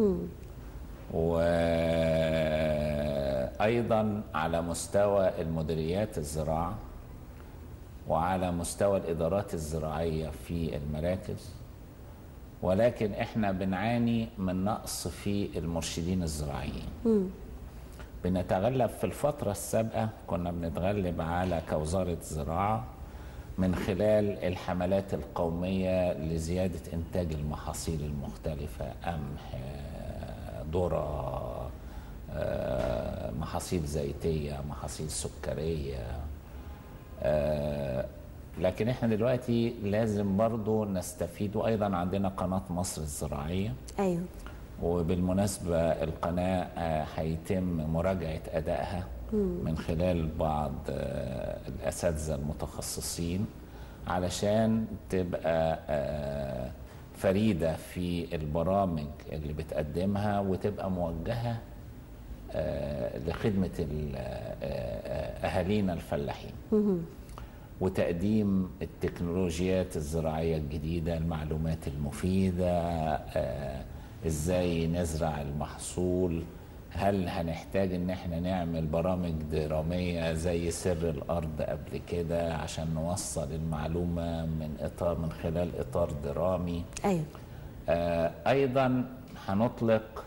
وايضا على مستوى المديريات الزراعه وعلى مستوى الادارات الزراعيه في المراكز ولكن احنا بنعاني من نقص في المرشدين الزراعيين بنتغلب في الفترة السابقة كنا بنتغلب على كوزارة زراعة من خلال الحملات القومية لزيادة إنتاج المحاصيل المختلفة قمح آه، ذرة آه، محاصيل زيتية محاصيل سكرية آه، لكن احنا دلوقتي لازم برضو نستفيد وايضا عندنا قناه مصر الزراعيه ايوه وبالمناسبه القناه آه، هيتم مراجعه ادائها من خلال بعض آه، الاساتذه المتخصصين علشان تبقى آه، فريده في البرامج اللي بتقدمها وتبقى موجهه آه، لخدمه ال- آه، آه، اهالينا الفلاحين وتقديم التكنولوجيات الزراعية الجديدة المعلومات المفيدة آه، ازاي نزرع المحصول هل هنحتاج ان احنا نعمل برامج درامية زي سر الارض قبل كده عشان نوصل المعلومة من اطار من خلال اطار درامي ايوه آه، ايضا هنطلق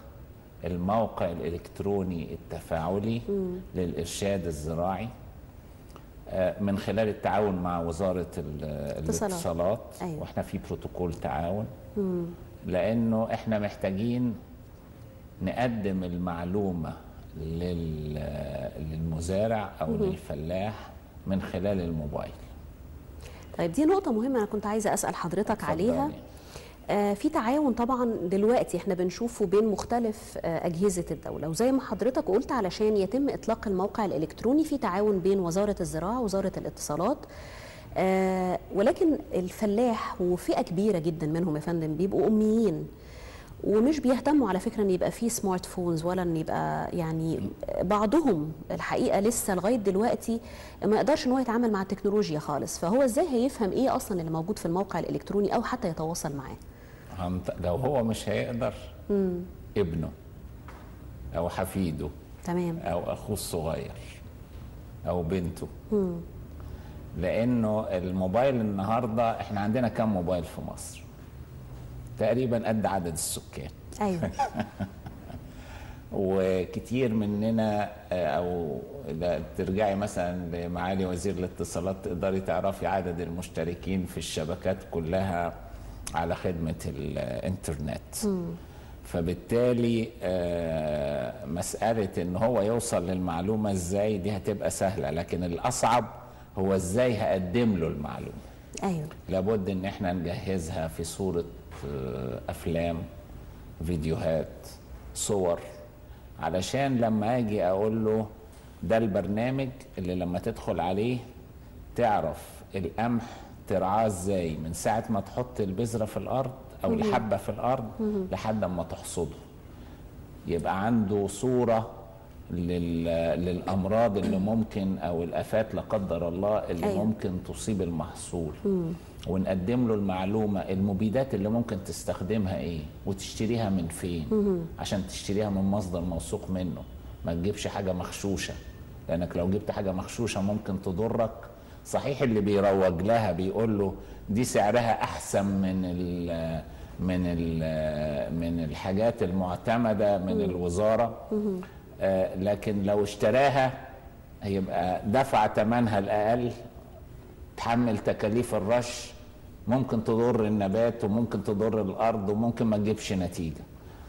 الموقع الالكتروني التفاعلي للارشاد الزراعي آه، من خلال التعاون مع وزاره ال- اتصالات. الاتصالات أيوة. واحنا في بروتوكول تعاون لانه احنا محتاجين نقدم المعلومه لل- للمزارع او للفلاح من خلال الموبايل طيب دي نقطة مهمة أنا كنت عايزة أسأل حضرتك اتفضلي. عليها آه، في تعاون طبعا دلوقتي احنا بنشوفه بين مختلف آه، أجهزة الدولة وزي ما حضرتك قلت علشان يتم إطلاق الموقع الإلكتروني في تعاون بين وزارة الزراعة ووزارة الاتصالات آه، ولكن الفلاح وفئة كبيرة جدا منهم يا فندم بيبقوا أميين ومش بيهتموا على فكره ان يبقى فيه سمارت فونز ولا ان يبقى يعني بعضهم الحقيقه لسه لغايه دلوقتي ما يقدرش ان هو يتعامل مع التكنولوجيا خالص فهو ازاي هيفهم ايه اصلا اللي موجود في الموقع الالكتروني او حتى يتواصل معاه هنط- لو هو مش هيقدر ابنه او حفيده تمام او اخوه الصغير او بنته لانه الموبايل النهارده احنا عندنا كم موبايل في مصر تقريبا قد عدد السكان ايوه وكتير مننا آه، او لا ترجعي مثلا لمعالي وزير الاتصالات تقدري تعرفي عدد المشتركين في الشبكات كلها على خدمه الانترنت فبالتالي آه، مساله ان هو يوصل للمعلومه ازاي دي هتبقى سهله لكن الاصعب هو ازاي هقدم له المعلومه ايوه لابد ان احنا نجهزها في صورة آه، افلام فيديوهات صور علشان لما اجي اقول له ده البرنامج اللي لما تدخل عليه تعرف القمح ترعاه ازاي من ساعة ما تحط البذرة في الارض او الحبة في الارض لحد ما تحصده يبقى عنده صورة لل... للأمراض اللي ممكن أو الآفات لا قدر الله اللي أيوة. أيوة. ممكن تصيب المحصول ونقدم له المعلومة المبيدات اللي ممكن تستخدمها إيه وتشتريها من فين عشان تشتريها من مصدر موثوق منه ما تجيبش حاجة مغشوشة لأنك لو جبت حاجة مغشوشة ممكن تضرك صحيح اللي بيروج لها بيقول له دي سعرها أحسن من ال من ال من الحاجات المعتمدة من الوزارة آه، لكن لو اشتراها هيبقى دفع ثمنها الأقل تحمل تكاليف الرش ممكن تضر النبات وممكن تضر الأرض وممكن ما تجيبش نتيجة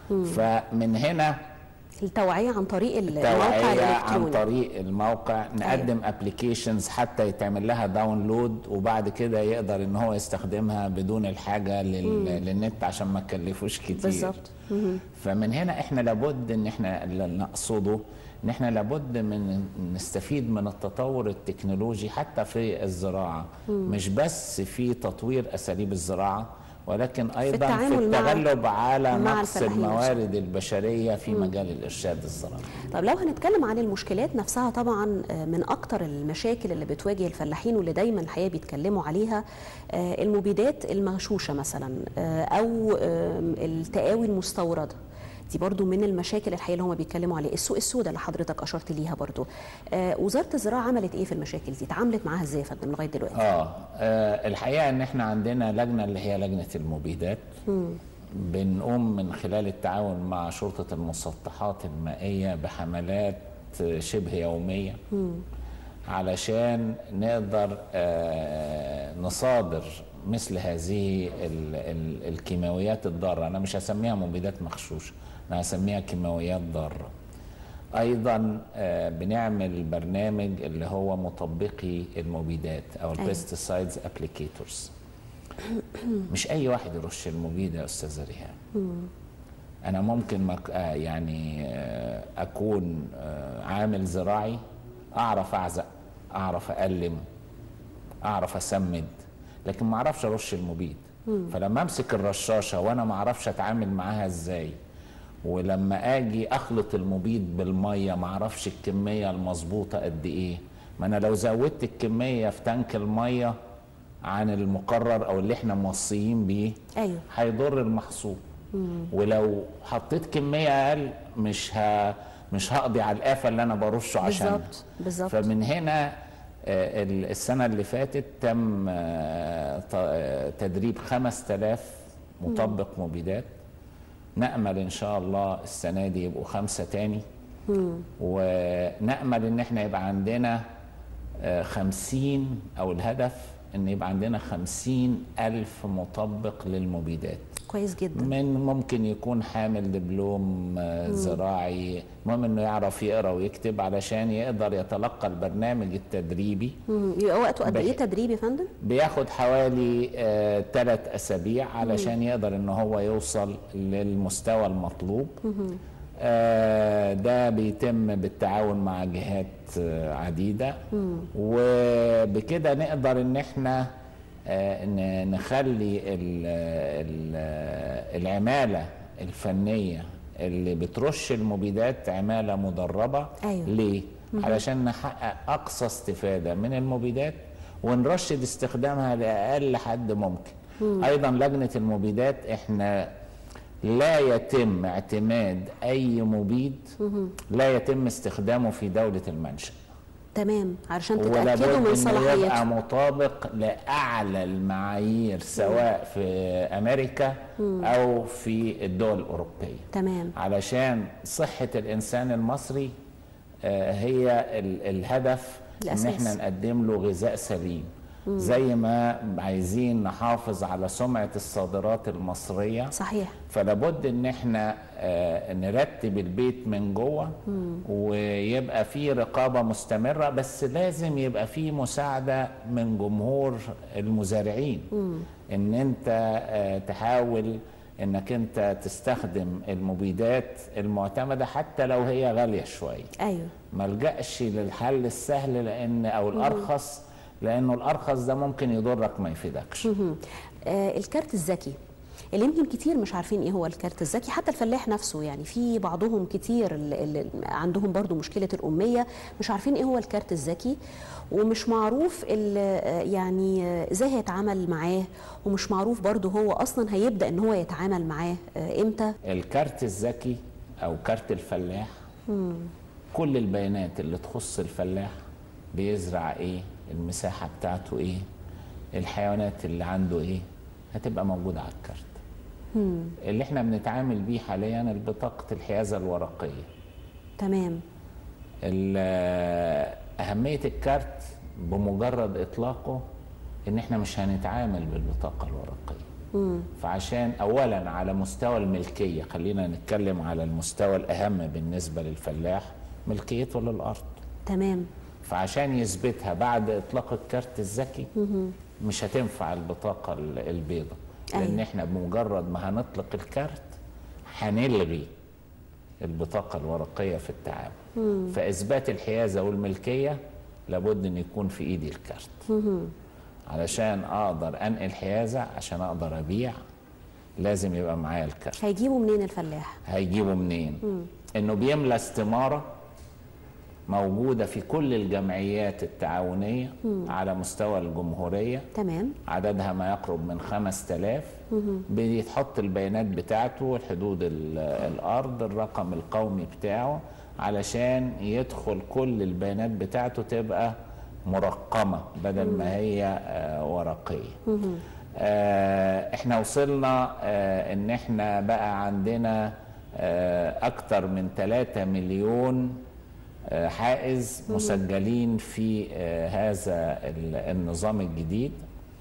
فمن هنا التوعيه عن طريق الموقع توعية عن الالكتروني طريق الموقع نقدم ابلكيشنز حتى يتعمل لها داونلود وبعد كده يقدر ان هو يستخدمها بدون الحاجة لل... للنت عشان ما تكلفوش كتير بالظبط. فمن هنا احنا لابد ان احنا اللي نقصده ان احنا لابد من نستفيد من التطور التكنولوجي حتى في الزراعة مش بس في تطوير اساليب الزراعة ولكن ايضا في, التعامل مع- التغلب على مع نقص الفلاحين نفسهم. الموارد البشرية في مجال الارشاد الزراعي طب لو هنتكلم عن المشكلات نفسها طبعا آه، من اكتر المشاكل اللي بتواجه الفلاحين واللي دايما الحقيقه بيتكلموا عليها آه، المبيدات المغشوشه مثلا آه، او آه، التقاوي المستورده دي برضو من المشاكل الحقيقه اللي هم بيتكلموا عليها السوق السوداء اللي حضرتك اشرت ليها برضو آه، وزاره الزراعه عملت ايه في المشاكل دي اتعاملت معاها ازاي يا فندم لغايه دلوقتي آه. اه الحقيقه ان احنا عندنا لجنه اللي هي لجنه المبيدات بنقوم من خلال التعاون مع شرطه المسطحات المائيه بحملات شبه يوميه علشان نقدر آه نصادر مثل هذه ال ال الكيماويات الضاره انا مش هسميها مبيدات مغشوشه انا هسميها كيماويات ضاره ايضا آه، بنعمل برنامج اللي هو مطبقي المبيدات او أيوة. البيستسايدز ابليكيتورز مش اي واحد يرش المبيد يا استاذه ريهام انا ممكن مك... آه يعني آه اكون آه عامل زراعي اعرف اعزق اعرف اقلم اعرف اسمد لكن ما اعرفش ارش المبيد فلما امسك الرشاشه وانا ما اعرفش اتعامل معاها ازاي ولما اجي اخلط المبيد بالميه ما اعرفش الكميه المظبوطه قد ايه ما انا لو زودت الكميه في تانك الميه عن المقرر او اللي احنا موصيين بيه ايوه هيضر المحصول ولو حطيت كميه اقل مش ه... مش هقضي على الافه اللي انا برشه عشانها بالظبط بالظبط فمن هنا آه، ال- السنة اللي فاتت تم آه، ت- آه، تدريب 5000 مطبق مبيدات نأمل إن شاء الله السنة دي يبقوا خمسة تاني ونأمل إن احنا يبقى عندنا آه، خمسين أو الهدف أن يبقى عندنا خمسين ألف مطبق للمبيدات كويس جدا من ممكن يكون حامل دبلوم آه، زراعي المهم انه يعرف يقرا ويكتب علشان يقدر يتلقى البرنامج التدريبي مم. يبقى وقته قد ايه بح- تدريب يا فندم بياخد حوالي ثلاث اسابيع علشان يقدر ان هو يوصل للمستوى المطلوب آه، ده بيتم بالتعاون مع جهات آه، عديده وبكده نقدر ان احنا آه، ن- نخلي ال- ال- العماله الفنيه اللي بترش المبيدات عماله مدربه أيوة. ليه؟ علشان نحقق اقصى استفاده من المبيدات ونرشد استخدامها لاقل حد ممكن. ايضا لجنه المبيدات احنا لا يتم اعتماد اي مبيد لا يتم استخدامه في دوله المنشا. تمام علشان ولا تتاكدوا من بد انه صلاحيته يبقى مطابق لاعلى المعايير سواء في امريكا او في الدول الاوروبيه. تمام علشان صحة الإنسان المصري آه، هي ال- الهدف إن الأساس. احنا نقدم له غذاء سليم زي ما عايزين نحافظ على سمعة الصادرات المصرية صحيح فلابد ان احنا آه، نرتب البيت من جوه ويبقى في رقابة مستمرة بس لازم يبقى في مساعدة من جمهور المزارعين ان انت آه، تحاول انك انت تستخدم المبيدات المعتمدة حتى لو هي غالية شوية ايوه ملجأش للحل السهل لان او الارخص لانه الارخص ده ممكن يضرك ما يفيدكش مهم. آه الكارت الذكي اللي يمكن كتير مش عارفين ايه هو الكارت الذكي حتى الفلاح نفسه يعني في بعضهم كتير اللي عندهم برضو مشكلة الأمية مش عارفين ايه هو الكارت الذكي ومش معروف ال- آه، يعني آه، ازاي هيتعامل معاه ومش معروف برضو هو اصلا هيبدأ ان هو يتعامل معاه آه، امتى الكارت الذكي او كارت الفلاح كل البيانات اللي تخص الفلاح بيزرع ايه المساحة بتاعته ايه الحيوانات اللي عنده ايه هتبقى موجودة على الكارت اللي احنا بنتعامل بيه حاليا البطاقة الحيازة الورقية تمام ال- أهمية الكارت بمجرد إطلاقه إن إحنا مش هنتعامل بالبطاقة الورقية فعشان أولا على مستوى الملكية خلينا نتكلم على المستوى الأهم بالنسبة للفلاح ملكيته للأرض تمام فعشان يثبتها بعد إطلاق الكارت الذكي مش هتنفع البطاقة ال- البيضاء لأن أيوة. إحنا بمجرد ما هنطلق الكارت هنلغي البطاقة الورقية في التعامل فإثبات الحيازة والملكية لابد أن يكون في إيدي الكارت علشان أقدر أنقل حيازة عشان أقدر أبيع لازم يبقى معايا الكارت هيجيبوا منين الفلاح هيجيبه منين انه بيملى استماره موجوده في كل الجمعيات التعاونيه على مستوى الجمهوريه تمام عددها ما يقرب من 5000 بيتحط البيانات بتاعته حدود ال- الارض الرقم القومي بتاعه علشان يدخل كل البيانات بتاعته تبقى مرقمه بدل ما هي آه، ورقيه آه، احنا وصلنا آه، ان احنا بقى عندنا آه، اكتر من 3 مليون آه، حائز مسجلين في آه، هذا ال- النظام الجديد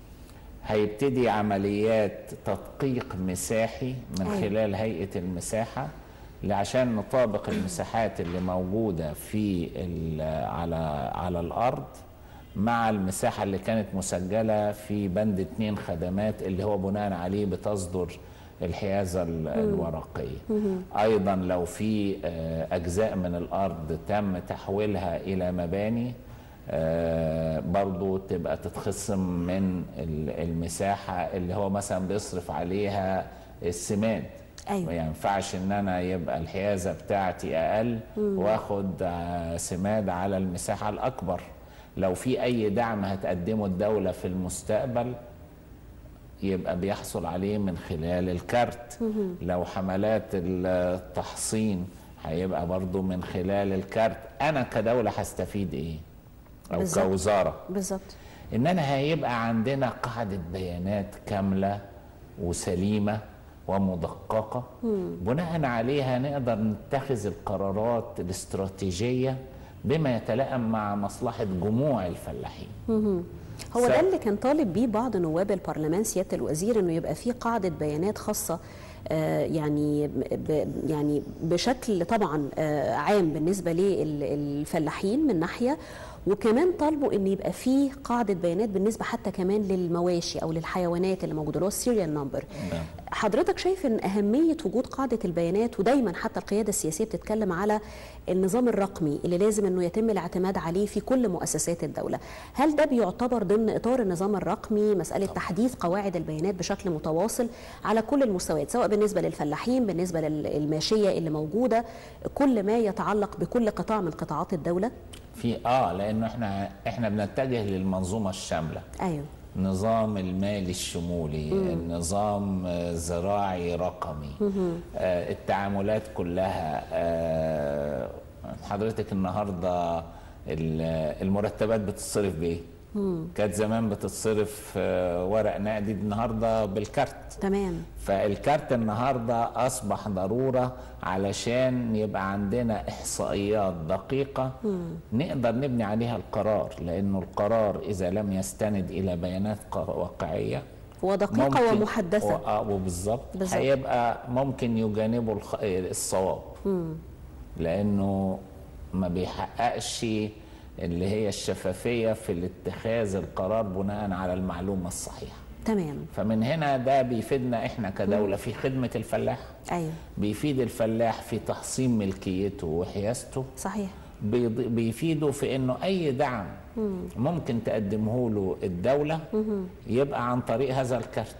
هيبتدي عمليات تدقيق مساحي من أيوة. خلال هيئة المساحة عشان نطابق المساحات اللي موجودة في ال- على على الأرض مع المساحة اللي كانت مسجلة في بند اتنين خدمات اللي هو بناء عليه بتصدر الحيازة ال- الورقية أيضا لو في آه، أجزاء من الأرض تم تحويلها إلى مباني آه، برضو تبقى تتخصم من ال- المساحة اللي هو مثلا بيصرف عليها السماد أيوة. ما ينفعش ان انا يبقى الحيازة بتاعتي اقل واخد آه، سماد على المساحة الاكبر لو في اي دعم هتقدمه الدولة في المستقبل يبقى بيحصل عليه من خلال الكارت لو حملات التحصين هيبقى برضو من خلال الكارت انا كدولة هستفيد ايه او بالظبط. كوزارة بالظبط ان انا هيبقى عندنا قاعده بيانات كامله وسليمه ومدققه بناء عليها نقدر نتخذ القرارات الاستراتيجيه بما يتلائم مع مصلحه جموع الفلاحين هو ف- ده اللي كان طالب بيه بعض نواب البرلمان سياده الوزير انه يبقى في قاعده بيانات خاصه آه، يعني ب يعني بشكل طبعا آه، عام بالنسبه للفلاحين من ناحيه وكمان طالبوا ان يبقى في قاعده بيانات بالنسبه حتى كمان للمواشي او للحيوانات اللي موجوده اللي هو السيريال نمبر نعم. حضرتك شايف ان اهميه وجود قاعده البيانات ودايما حتى القياده السياسيه بتتكلم على النظام الرقمي اللي لازم انه يتم الاعتماد عليه في كل مؤسسات الدوله هل ده بيعتبر ضمن اطار النظام الرقمي مساله تحديث قواعد البيانات بشكل متواصل على كل المستويات سواء بالنسبه للفلاحين بالنسبه للماشيه اللي موجوده كل ما يتعلق بكل قطاع من قطاعات الدوله في اه لانه احنا احنا بنتجه للمنظومه الشامله ايوه نظام المالي الشمولي النظام آه، زراعي رقمي آه، التعاملات كلها آه، حضرتك النهارده ال- المرتبات بتتصرف بايه كانت زمان بتتصرف آه، ورق نقدي النهارده بالكارت تمام فالكارت النهارده اصبح ضروره علشان يبقى عندنا احصائيات دقيقه نقدر نبني عليها القرار لانه القرار اذا لم يستند الى بيانات ق- واقعيه ودقيقه ومحدثه و- آه، وبالظبط بالظبط. هيبقى ممكن يجانبوا الخ- الصواب لانه ما بيحققش اللي هي الشفافيه في الاتخاذ القرار بناء على المعلومه الصحيحه تمام فمن هنا ده بيفيدنا احنا كدولة في خدمة الفلاح ايوه بيفيد الفلاح في تحصين ملكيته وحيازته صحيح بيض- بيفيده في انه اي دعم ممكن تقدمه له الدولة يبقى عن طريق هذا الكارت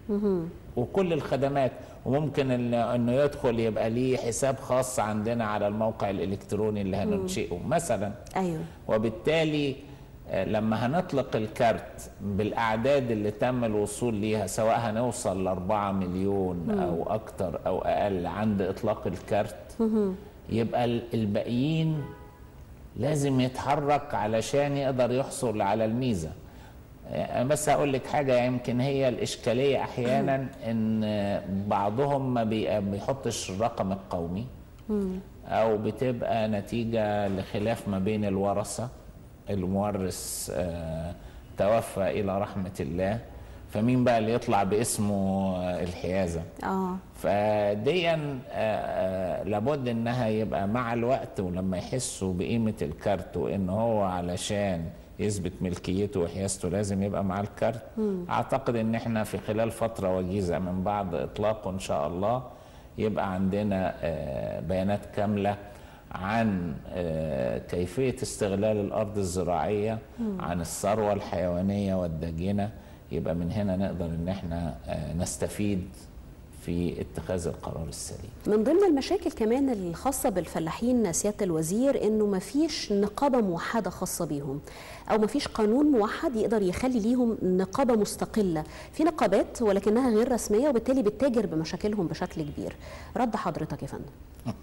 وكل الخدمات وممكن ال- انه يدخل يبقى ليه حساب خاص عندنا على الموقع الالكتروني اللي هننشئه مثلا ايوه وبالتالي آه، لما هنطلق الكارت بالأعداد اللي تم الوصول ليها سواء هنوصل لأربعة مليون أو أكتر أو أقل عند إطلاق الكارت يبقى ال- الباقيين لازم يتحرك علشان يقدر يحصل على الميزة أنا بس هقول لك حاجة يمكن هي الإشكالية أحيانا إن بعضهم ما بي- بيحطش الرقم القومي أو بتبقى نتيجة لخلاف ما بين الورثة المورث آه، توفى إلى رحمة الله فمين بقى اللي يطلع باسمه آه، الحيازة اه فديا آه، آه، لابد انها يبقى مع الوقت ولما يحسوا بقيمه الكارت وان هو علشان يثبت ملكيته وحيازته لازم يبقى مع الكارت اعتقد ان احنا في خلال فتره وجيزه من بعد اطلاقه ان شاء الله يبقى عندنا آه، بيانات كامله عن آه، كيفيه استغلال الارض الزراعيه عن الثروه الحيوانيه والداجنه يبقى من هنا نقدر ان احنا آه، نستفيد في اتخاذ القرار السليم من ضمن المشاكل كمان الخاصة بالفلاحين سيادة الوزير انه ما فيش نقابة موحدة خاصة بيهم او ما فيش قانون موحد يقدر يخلي ليهم نقابة مستقلة في نقابات ولكنها غير رسمية وبالتالي بتتاجر بمشاكلهم بشكل كبير رد حضرتك يا فندم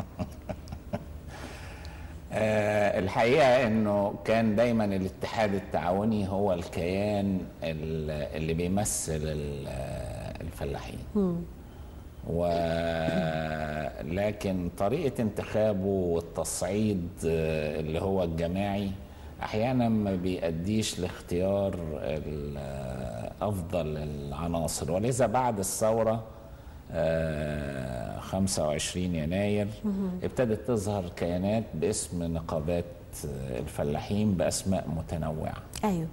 آه، الحقيقة انه كان دايما الاتحاد التعاوني هو الكيان ال- اللي بيمثل ال- الفلاحين ولكن طريقة انتخابه والتصعيد آه، اللي هو الجماعي احيانا ما بيأديش لاختيار ال- افضل العناصر ولذا بعد الثورة آه، 25 يناير ابتدت تظهر كيانات باسم نقابات آه، الفلاحين باسماء متنوعه ايوه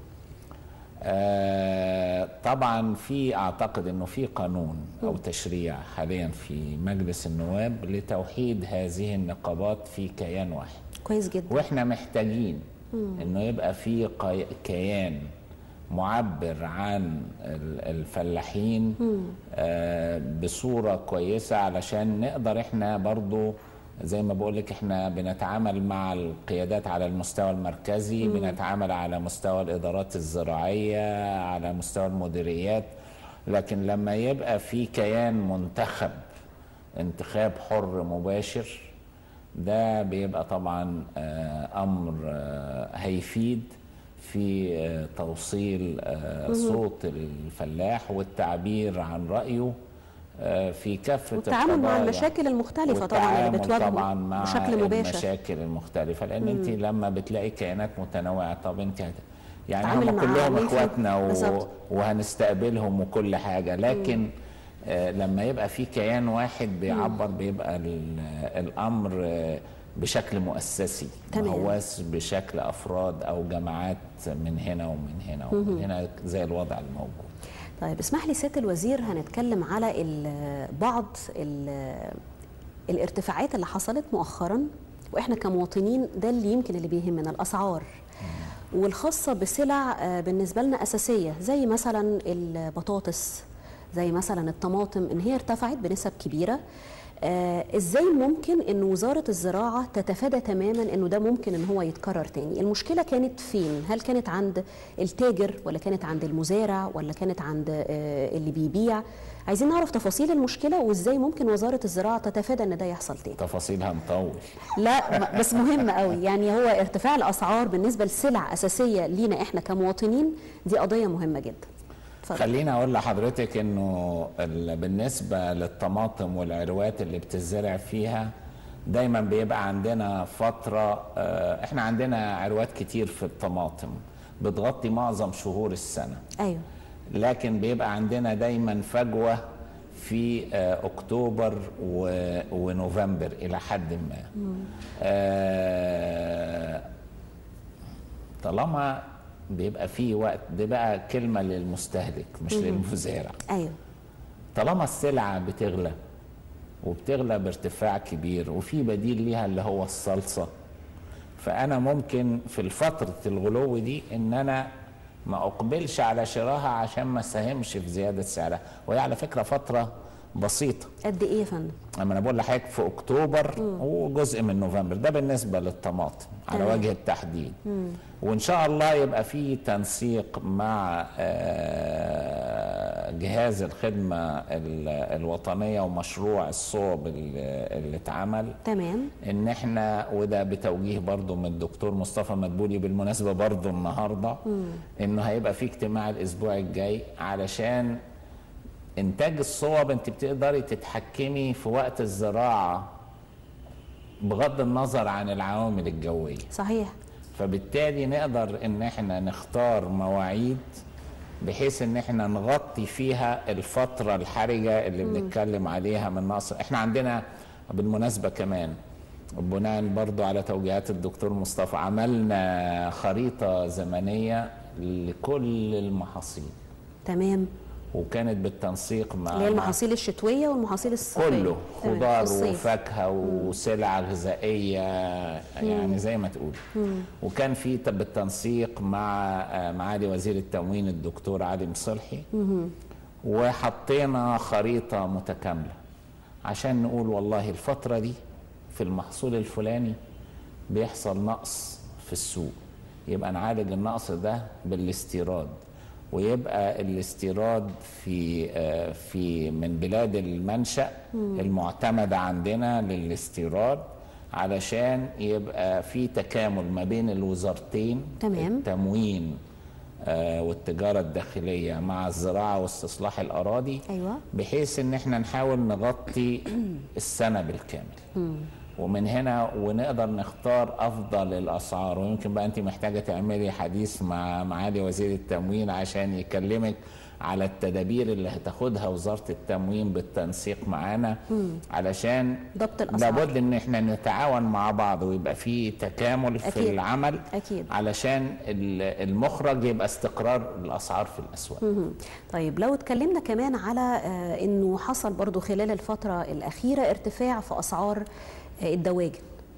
آه، طبعا في اعتقد انه في قانون او تشريع حاليا في مجلس النواب لتوحيد هذه النقابات في كيان واحد كويس جدا واحنا محتاجين انه يبقى في قي- كيان معبر عن ال- الفلاحين آه، بصورة كويسة علشان نقدر احنا برضو زي ما بقولك احنا بنتعامل مع القيادات على المستوى المركزي بنتعامل على مستوى الإدارات الزراعية على مستوى المديريات لكن لما يبقى في كيان منتخب انتخاب حر مباشر ده بيبقى طبعا آه، امر آه، هيفيد في آه، توصيل آه، صوت الفلاح والتعبير عن رايه آه، في كافه والتعامل مع القضايا. المشاكل المختلفة طبعا اللي والتعامل بتواجهه طبعا مع بشكل مباشر المشاكل المختلفه لان انت لما بتلاقي كائنات متنوعه طب انت هت... يعني تتعامل هم مع كلهم مين فيهم؟ اخواتنا و... بالظبط. وهنستقبلهم وكل حاجه لكن آه لما يبقى في كيان واحد بيعبر بيبقى ال- الامر آه بشكل مؤسسي ما تمام. هواش بشكل افراد او جماعات من هنا ومن هنا ومن هنا زي الوضع الموجود طيب اسمح لي سياده الوزير هنتكلم على ال- بعض ال- الارتفاعات اللي حصلت مؤخرا واحنا كمواطنين ده اللي يمكن اللي بيهمنا الاسعار والخاصه بسلع آه، بالنسبه لنا اساسيه زي مثلا البطاطس زي مثلا الطماطم ان هي ارتفعت بنسب كبيره آه، ازاي ممكن ان وزاره الزراعه تتفادى تماما انه ده ممكن ان هو يتكرر تاني المشكله كانت فين هل كانت عند التاجر ولا كانت عند المزارع ولا كانت عند آه، اللي بيبيع عايزين نعرف تفاصيل المشكله وازاي ممكن وزاره الزراعه تتفادى ان ده يحصل تاني تفاصيلها مطول لا م- بس مهم قوي يعني هو ارتفاع الاسعار بالنسبه لسلع اساسيه لينا احنا كمواطنين دي قضيه مهمه جدا اتفضل خليني اقول لحضرتك انه ال- بالنسبه للطماطم والعروات اللي بتزرع فيها دايما بيبقى عندنا فتره آه، احنا عندنا عروات كتير في الطماطم بتغطي معظم شهور السنه ايوه لكن بيبقى عندنا دايما فجوه في آه، اكتوبر و- ونوفمبر الى حد ما آه، طالما بيبقى في وقت دي بقى كلمه للمستهلك مش للمزارع ايوه طالما السلعه بتغلى وبتغلى بارتفاع كبير وفي بديل ليها اللي هو الصلصه فانا ممكن في الفتره الغلو دي ان انا ما اقبلش على شراها عشان ما اساهمش في زياده سعرها وهي على فكره فتره بسيطه قد ايه يا فندم اما انا بقول لحضرتك في اكتوبر وجزء من نوفمبر ده بالنسبه للطماطم على تمام. وجه التحديد وان شاء الله يبقى في تنسيق مع آه، جهاز الخدمه ال- الوطنيه ومشروع الصوب اللي اللي اتعمل تمام ان احنا وده بتوجيه برضو من الدكتور مصطفى مدبولي بالمناسبه برضو النهارده انه هيبقى في اجتماع الاسبوع الجاي علشان انتاج الصوب انت بتقدري تتحكمي في وقت الزراعه بغض النظر عن العوامل الجويه صحيح فبالتالي نقدر ان احنا نختار مواعيد بحيث ان احنا نغطي فيها الفترة الحرجة اللي بنتكلم عليها من نقص احنا عندنا بالمناسبة كمان بناء برضو على توجيهات الدكتور مصطفى عملنا خريطة زمنية لكل المحاصيل تمام وكانت بالتنسيق مع اللي هي المحاصيل الشتويه والمحاصيل الصيفيه كله تمام، خضار في الصيف. وفاكهه وسلع غذائيه يعني زي ما تقول وكان في ت- بالتنسيق مع آه، معالي وزير التموين الدكتور علي مصلحي وحطينا خريطه متكامله عشان نقول والله الفتره دي في المحصول الفلاني بيحصل نقص في السوق يبقى نعالج النقص ده بالاستيراد ويبقى الاستيراد في آه، في من بلاد المنشأ المعتمدة عندنا للاستيراد علشان يبقى في تكامل ما بين الوزارتين تمام. التموين آه، والتجارة الداخلية مع الزراعة واستصلاح الأراضي أيوة. بحيث ان احنا نحاول نغطي السنة بالكامل ومن هنا ونقدر نختار افضل الاسعار ويمكن بقى انت محتاجه تعملي حديث مع معالي وزير التموين عشان يكلمك على التدابير اللي هتاخدها وزاره التموين بالتنسيق معانا علشان ضبط الأسعار. لابد ان احنا نتعاون مع بعض ويبقى في تكامل في أكيد. العمل أكيد. علشان ال- المخرج يبقى استقرار الاسعار في الاسواق مهم. طيب لو اتكلمنا كمان على آه، انه حصل برضو خلال الفترة الأخيرة ارتفاع في أسعار آه، الدواجن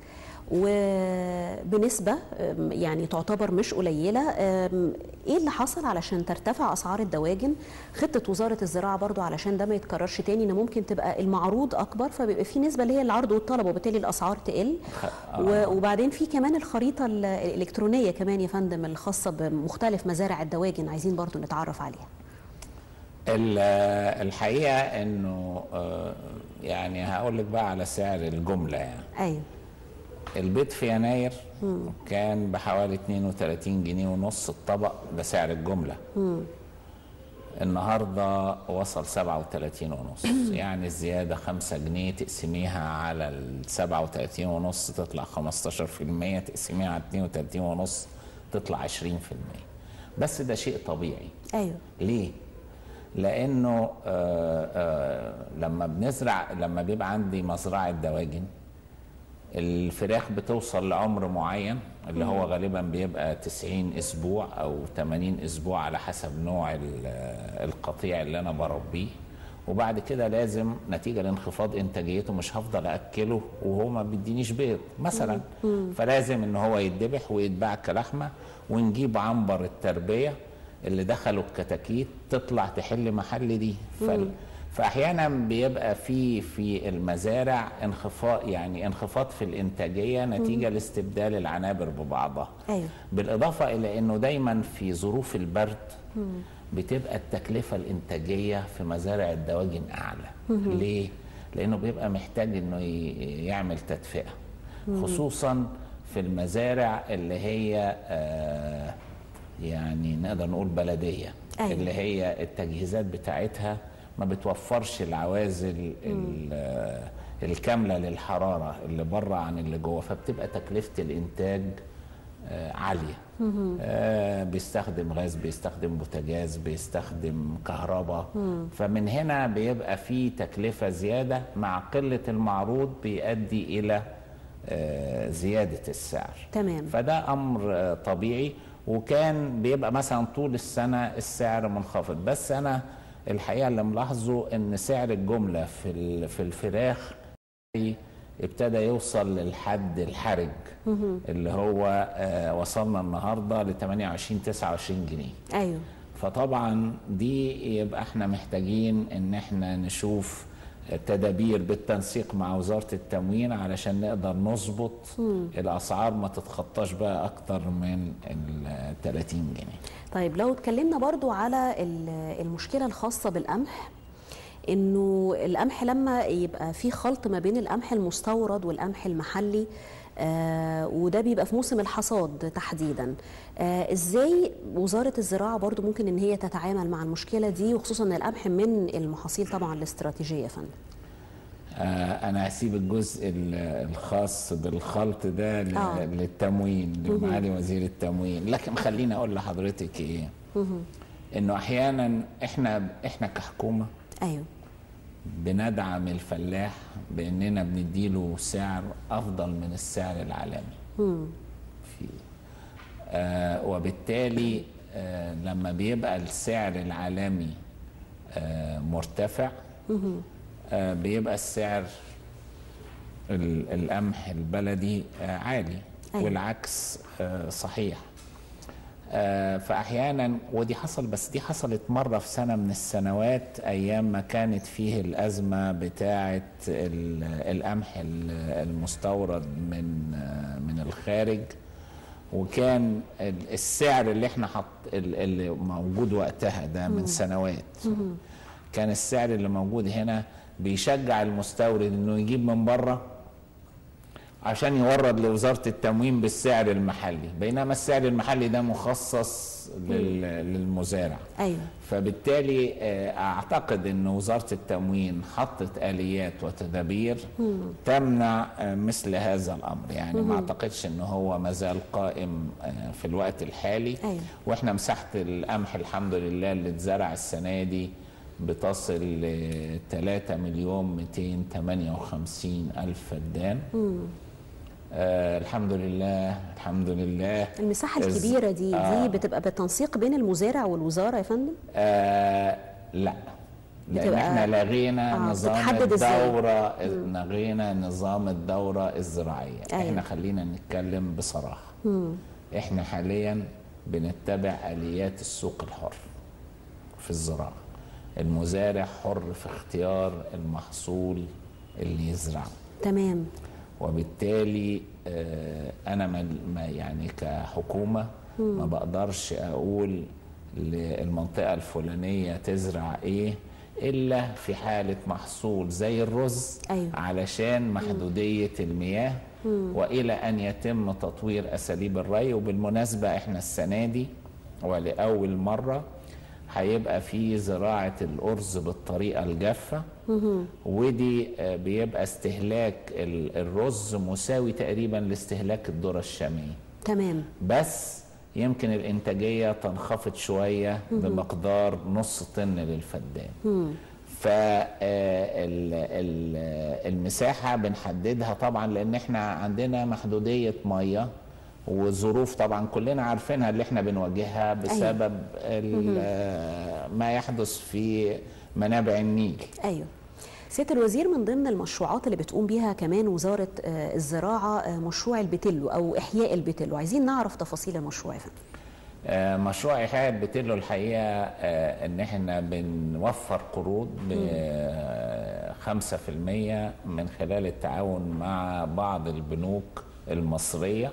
وبنسبة آم، يعني تعتبر مش قليلة آم، ايه اللي حصل علشان ترتفع أسعار الدواجن خطة وزارة الزراعة برضو علشان ده ما يتكررش تاني ان ممكن تبقى المعروض أكبر فبيبقى في نسبة اللي هي العرض والطلب وبالتالي الأسعار تقل خ- و- وبعدين في كمان الخريطة ال- الإلكترونية كمان يا فندم الخاصة بمختلف مزارع الدواجن عايزين برضو نتعرف عليها ال- الحقيقه انه آه، يعني هقول لك بقى على سعر الجمله يعني ايوه البيض في يناير كان بحوالي 32 جنيه ونص الطبق ده سعر الجمله النهارده وصل 37 ونص يعني الزياده 5 جنيه تقسميها على ال 37 ونص تطلع 15% تقسميها على 32 ونص تطلع 20% بس ده شيء طبيعي ايوه ليه؟ لانه آه آه لما بنزرع لما بيبقى عندي مزرعه دواجن الفراخ بتوصل لعمر معين اللي هو غالبا بيبقى 90 اسبوع او 80 اسبوع على حسب نوع ال- القطيع اللي انا بربيه وبعد كده لازم نتيجه لانخفاض انتاجيته مش هفضل اكله وهو ما بيدينيش بيض مثلا فلازم ان هو يتذبح ويتباع كلحمه ونجيب عنبر التربيه اللي دخلوا الكتاكيت تطلع تحل محل دي فال... فاحيانا بيبقى في في المزارع انخفاض يعني انخفاض في الانتاجيه نتيجه لاستبدال العنابر ببعضها أيوة. بالاضافه الى انه دايما في ظروف البرد بتبقى التكلفه الانتاجيه في مزارع الدواجن اعلى ليه لانه بيبقى محتاج انه ي- يعمل تدفئه خصوصا في المزارع اللي هي آه يعني نقدر نقول بلديه أيوة. اللي هي التجهيزات بتاعتها ما بتوفرش العوازل ال- الكامله للحراره اللي بره عن اللي جوه فبتبقى تكلفه الانتاج آه، عاليه آه، بيستخدم غاز بيستخدم بوتاجاز بيستخدم كهرباء فمن هنا بيبقى في تكلفه زياده مع قله المعروض بيؤدي الى آه، زياده السعر تمام. فده امر آه، طبيعي وكان بيبقى مثلا طول السنه السعر منخفض بس انا الحقيقه اللي ملاحظه ان سعر الجمله في ال- في الفراخ ابتدى يوصل للحد الحرج اللي هو آه، وصلنا النهارده ل 28 29 جنيه ايوه فطبعا دي يبقى احنا محتاجين ان احنا نشوف تدابير بالتنسيق مع وزارة التموين علشان نقدر نظبط الاسعار ما تتخطاش بقى اكتر من ال 30 جنيه طيب لو اتكلمنا برضو على ال- المشكلة الخاصة بالقمح انه القمح لما يبقى في خلط ما بين القمح المستورد والقمح المحلي آه وده بيبقى في موسم الحصاد تحديدا آه ازاي وزارة الزراعة برضو ممكن ان هي تتعامل مع المشكلة دي وخصوصا ان القمح من المحاصيل طبعا الاستراتيجية يا فندم آه، انا هسيب الجزء ال- الخاص بالخلط ده ل- آه. للتموين لمعالي وزير التموين لكن خليني اقول لحضرتك ايه انه احيانا احنا احنا كحكومه ايوه بندعم الفلاح باننا بنديله سعر افضل من السعر العالمي في آه وبالتالي آه لما بيبقى السعر العالمي آه مرتفع آه بيبقى السعر ال- القمح البلدي آه عالي أيوة. والعكس آه صحيح آه، فاحيانا ودي حصل بس دي حصلت مره في سنه من السنوات ايام ما كانت فيه الازمه بتاعه ال- القمح ال- المستورد من آه، من الخارج وكان ال- السعر اللي احنا حط ال- اللي موجود وقتها ده من سنوات كان السعر اللي موجود هنا بيشجع المستورد انه يجيب من بره عشان يورد لوزارة التموين بالسعر المحلي بينما السعر المحلي ده مخصص لل- للمزارع ايوه فبالتالي آه، اعتقد ان وزاره التموين حطت اليات وتدابير تمنع آه، مثل هذا الامر يعني ما اعتقدش ان هو ما زال قائم آه، في الوقت الحالي أيوة. واحنا مساحه القمح الحمد لله اللي اتزرع السنه دي بتصل ل 3 مليون 258 الف فدان آه الحمد لله الحمد لله المساحة إز- الكبيرة دي آه. دي بتبقى بالتنسيق بين المزارع والوزارة يا فندم آه لا لان بتبقى- احنا لغينا آه، نظام بتتحدد إزاي؟ الدوره لغينا نظام الدوره الزراعيه أيوة. احنا خلينا نتكلم بصراحه احنا حاليا بنتبع اليات السوق الحر في الزراعه المزارع حر في اختيار المحصول اللي يزرعه تمام وبالتالي آه، انا ما ما يعني كحكومه ما بقدرش اقول للمنطقه الفلانيه تزرع ايه الا في حاله محصول زي الرز أيوة. علشان محدوديه المياه والى ان يتم تطوير اساليب الري وبالمناسبه احنا السنه دي ولاول مره هيبقى في زراعة الأرز بالطريقة الجافة ودي آه، بيبقى استهلاك ال- الرز مساوي تقريبا لاستهلاك الذرة الشامية تمام بس يمكن الإنتاجية تنخفض شوية بمقدار نص طن للفدان فالمساحة بنحددها طبعا لأن احنا عندنا محدودية مية وظروف طبعا كلنا عارفينها اللي احنا بنواجهها بسبب ال- آه، ما يحدث في منابع النيل ايوه سياده الوزير من ضمن المشروعات اللي بتقوم بيها كمان وزاره آه، الزراعه آه، مشروع البتلو او احياء البتلو عايزين نعرف تفاصيل المشروع يا فندم آه، مشروع إحياء البتلو الحقيقة آه، إن إحنا بنوفر قروض ب 5% من خلال التعاون مع بعض البنوك المصرية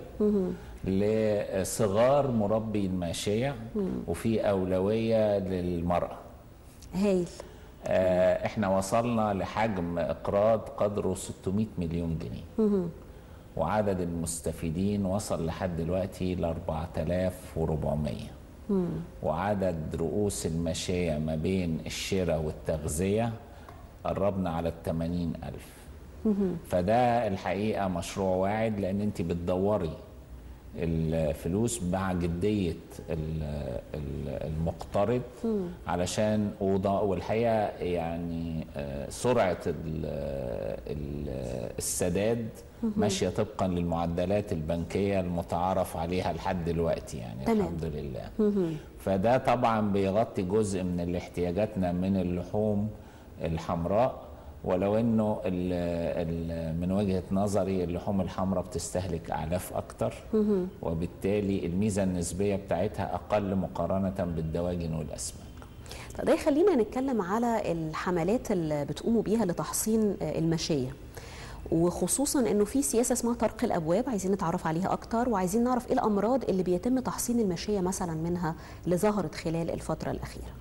لصغار مربي الماشية وفي أولوية للمرأة هايل آه، احنا وصلنا لحجم اقراض قدره 600 مليون جنيه وعدد المستفيدين وصل لحد دلوقتي ل 4400 وعدد رؤوس الماشية ما بين الشراء والتغذية قربنا على ال 80 ألف فده الحقيقة مشروع واعد لأن أنت بتدوري الفلوس مع جدية ال- ال- المقترض علشان وضع والحقيقة يعني آه، سرعة ال- ال- السداد ماشية طبقا للمعدلات البنكية المتعارف عليها لحد دلوقتي يعني تمام. الحمد لله فده طبعا بيغطي جزء من اللي احتياجاتنا من اللحوم الحمراء ولو انه ال ال من وجهه نظري اللحوم الحمراء بتستهلك اعلاف اكتر وبالتالي الميزه النسبيه بتاعتها اقل مقارنه بالدواجن والاسماك طب ده يخلينا نتكلم على الحملات اللي بتقوموا بيها لتحصين آه، الماشيه وخصوصا انه في سياسه اسمها طرق الابواب عايزين نتعرف عليها اكتر وعايزين نعرف ايه الامراض اللي بيتم تحصين الماشيه مثلا منها اللي ظهرت خلال الفتره الاخيره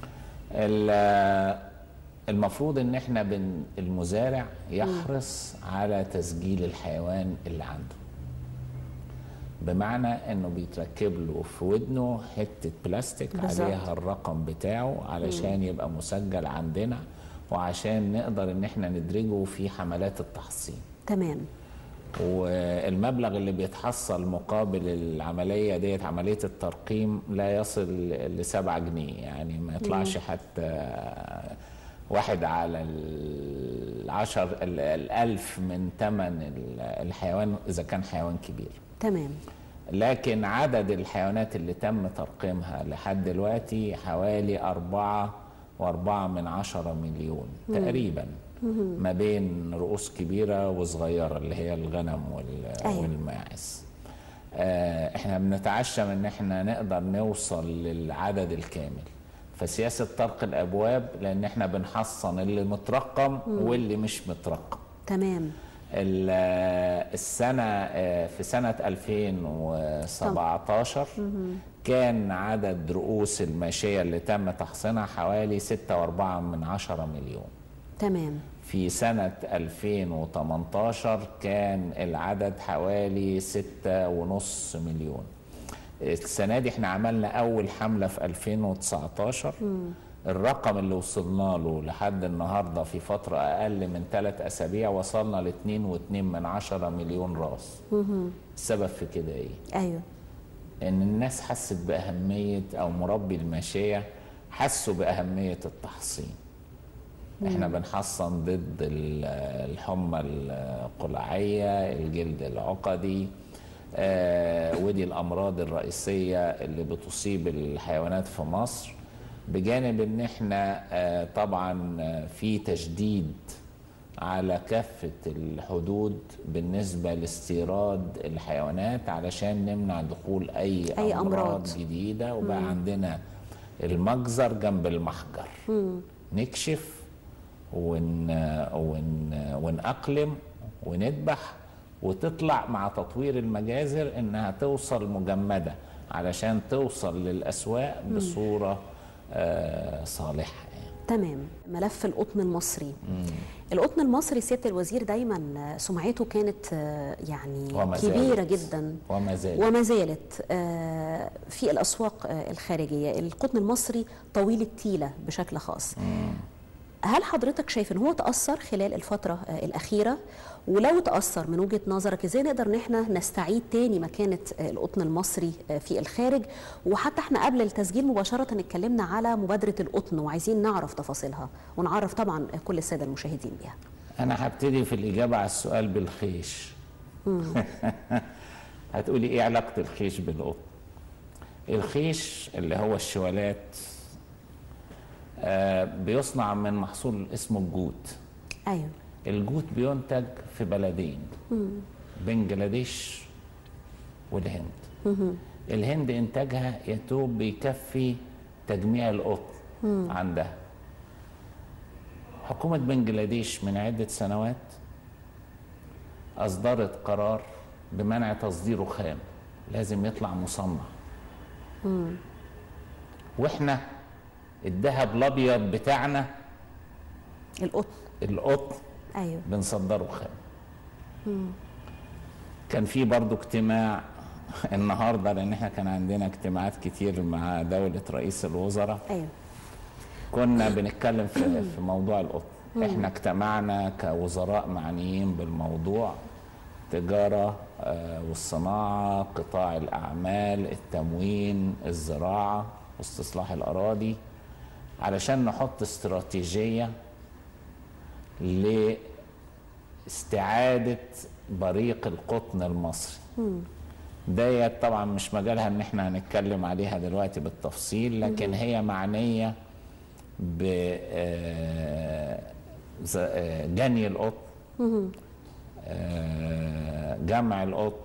ال- المفروض ان احنا بن المزارع يحرص على تسجيل الحيوان اللي عنده بمعنى انه بيتركب له في ودنه حته بلاستيك بالظبط. عليها الرقم بتاعه علشان يبقى مسجل عندنا وعشان نقدر ان احنا ندرجه في حملات التحصين تمام والمبلغ اللي بيتحصل مقابل العملية ديت عملية الترقيم لا يصل لسبعة جنيه يعني ما يطلعش حتى واحد على العشر ال- الألف من ثمن ال- الحيوان إذا كان حيوان كبير تمام لكن عدد الحيوانات اللي تم ترقيمها لحد دلوقتي حوالي أربعة وأربعة من عشرة مليون تقريبا ما بين رؤوس كبيرة وصغيرة اللي هي الغنم وال- أيوة. والماعز آه، احنا بنتعشم ان احنا نقدر نوصل للعدد الكامل فسياسة طرق الأبواب لأن احنا بنحصن اللي مترقم واللي مش مترقم تمام ال- السنة آه، في سنة 2017 كان عدد رؤوس الماشية اللي تم تحصينها حوالي 6.4 من عشرة مليون تمام في سنة 2018 كان العدد حوالي ستة ونص مليون السنة دي احنا عملنا أول حملة في 2019 الرقم اللي وصلنا له لحد النهاردة في فترة أقل من ثلاث أسابيع وصلنا لاتنين واتنين من عشرة مليون راس السبب في كده إيه؟ ايوه ان الناس حست باهميه او مربي الماشيه حسوا باهميه التحصين احنا بنحصن ضد ال- الحمى القلعيه الجلد العقدي آه ودي الامراض الرئيسيه اللي بتصيب الحيوانات في مصر بجانب ان احنا آه طبعا آه، في تشديد على كافة الحدود بالنسبة لاستيراد الحيوانات علشان نمنع دخول أي, أي أمراض, أمراض. جديدة وبقى عندنا المجزر جنب المحجر نكشف ون ون ونأقلم وندبح وتطلع مع تطوير المجازر انها توصل مجمده علشان توصل للاسواق بصوره آه صالحه يعني. تمام ملف القطن المصري القطن المصري سياده الوزير دايما سمعته كانت آه، يعني وما زالت. كبيره جدا وما زالت. وما زالت آه، في الاسواق آه، الخارجيه القطن المصري طويل التيله بشكل خاص هل حضرتك شايف ان هو تاثر خلال الفتره آه، الاخيره ولو تاثر من وجهه نظرك ازاي نقدر ان احنا نستعيد تاني مكانه آه، القطن المصري آه، في الخارج وحتى احنا قبل التسجيل مباشره اتكلمنا على مبادره القطن وعايزين نعرف تفاصيلها ونعرف طبعا كل الساده المشاهدين بيها انا هبتدي في الاجابه على السؤال بالخيش هتقولي ايه علاقه الخيش بالقطن الخيش اللي هو الشوالات آه بيصنع من محصول اسمه الجوت ايوه الجوت بينتج في بلدين بنجلاديش والهند الهند انتاجها يتوب بيكفي تجميع القطن عندها حكومة بنجلاديش من عدة سنوات أصدرت قرار بمنع تصديره خام لازم يطلع مصنع واحنا الذهب الابيض بتاعنا القطن القطن ايوه بنصدره خام كان في برضو اجتماع النهارده لان احنا كان عندنا اجتماعات كتير مع دوله رئيس الوزراء ايوه كنا بنتكلم في في موضوع القطن احنا اجتمعنا كوزراء معنيين بالموضوع تجارة آه، والصناعة قطاع الأعمال التموين الزراعة واستصلاح الأراضي علشان نحط استراتيجية لاستعادة بريق القطن المصري ديت طبعا مش مجالها ان احنا هنتكلم عليها دلوقتي بالتفصيل لكن هي معنية ب آه، ز- آه، جني القطن آه، جمع القطن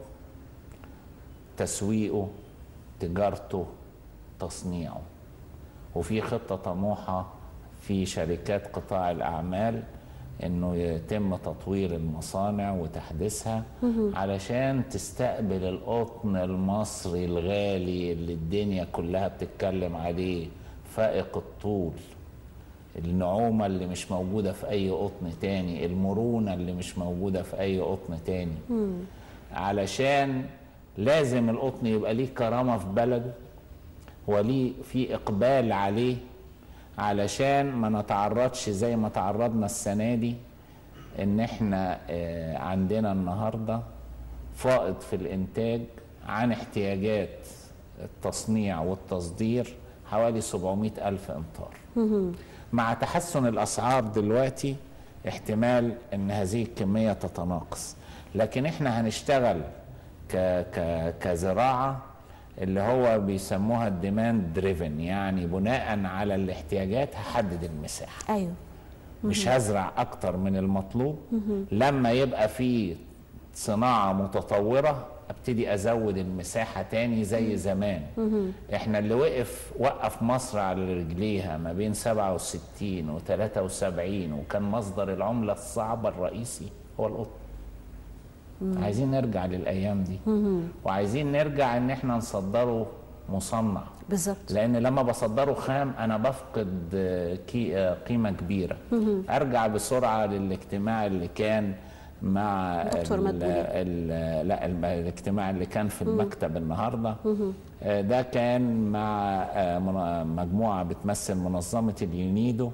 تسويقه تجارته تصنيعه وفي خطة طموحة في شركات قطاع الأعمال انه يتم تطوير المصانع وتحديثها علشان تستقبل القطن المصري الغالي اللي الدنيا كلها بتتكلم عليه فائق الطول النعومة اللي مش موجودة في أي قطن تاني المرونة اللي مش موجودة في أي قطن تاني علشان لازم القطن يبقى ليه كرامة في بلده وليه في إقبال عليه علشان ما نتعرضش زي ما تعرضنا السنة دي إن إحنا آه، عندنا النهاردة فائض في الإنتاج عن احتياجات التصنيع والتصدير حوالي 700 ألف إمتار مع تحسن الاسعار دلوقتي احتمال ان هذه الكميه تتناقص لكن احنا هنشتغل ك ك كزراعه اللي هو بيسموها الديماند دريفن يعني بناء على الاحتياجات هحدد المساحه ايوه مش هزرع اكتر من المطلوب لما يبقى في صناعة متطورة ابتدي ازود المساحة تاني زي زمان احنا اللي وقف وقف مصر على رجليها ما بين 67 و 73 وكان مصدر العملة الصعبة الرئيسي هو القطن عايزين نرجع للايام دي وعايزين نرجع ان احنا نصدره مصنع بالظبط لان لما بصدره خام انا بفقد آه، كي- آه، قيمه كبيره ارجع بسرعه للاجتماع اللي كان مع دكتور ال- مدبولي. ال- لا الم- الاجتماع اللي كان في المكتب النهارده آه، ده كان مع آه، من- مجموعه بتمثل منظمه اليونيدو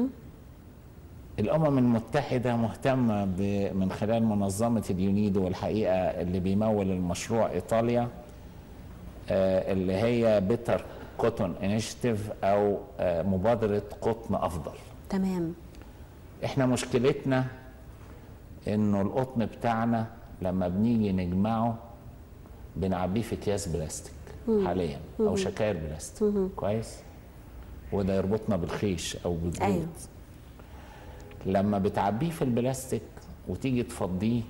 الامم المتحده مهتمه ب- من خلال منظمه اليونيدو والحقيقه اللي بيمول المشروع ايطاليا آه، اللي هي بيتر كوتون انيشيتيف او آه، مبادره قطن افضل تمام احنا مشكلتنا انه القطن بتاعنا لما بنيجي نجمعه بنعبيه في اكياس بلاستيك حاليا او شكاير بلاستيك كويس وده يربطنا بالخيش او بالجلد أيوه. لما بتعبيه في البلاستيك وتيجي تفضيه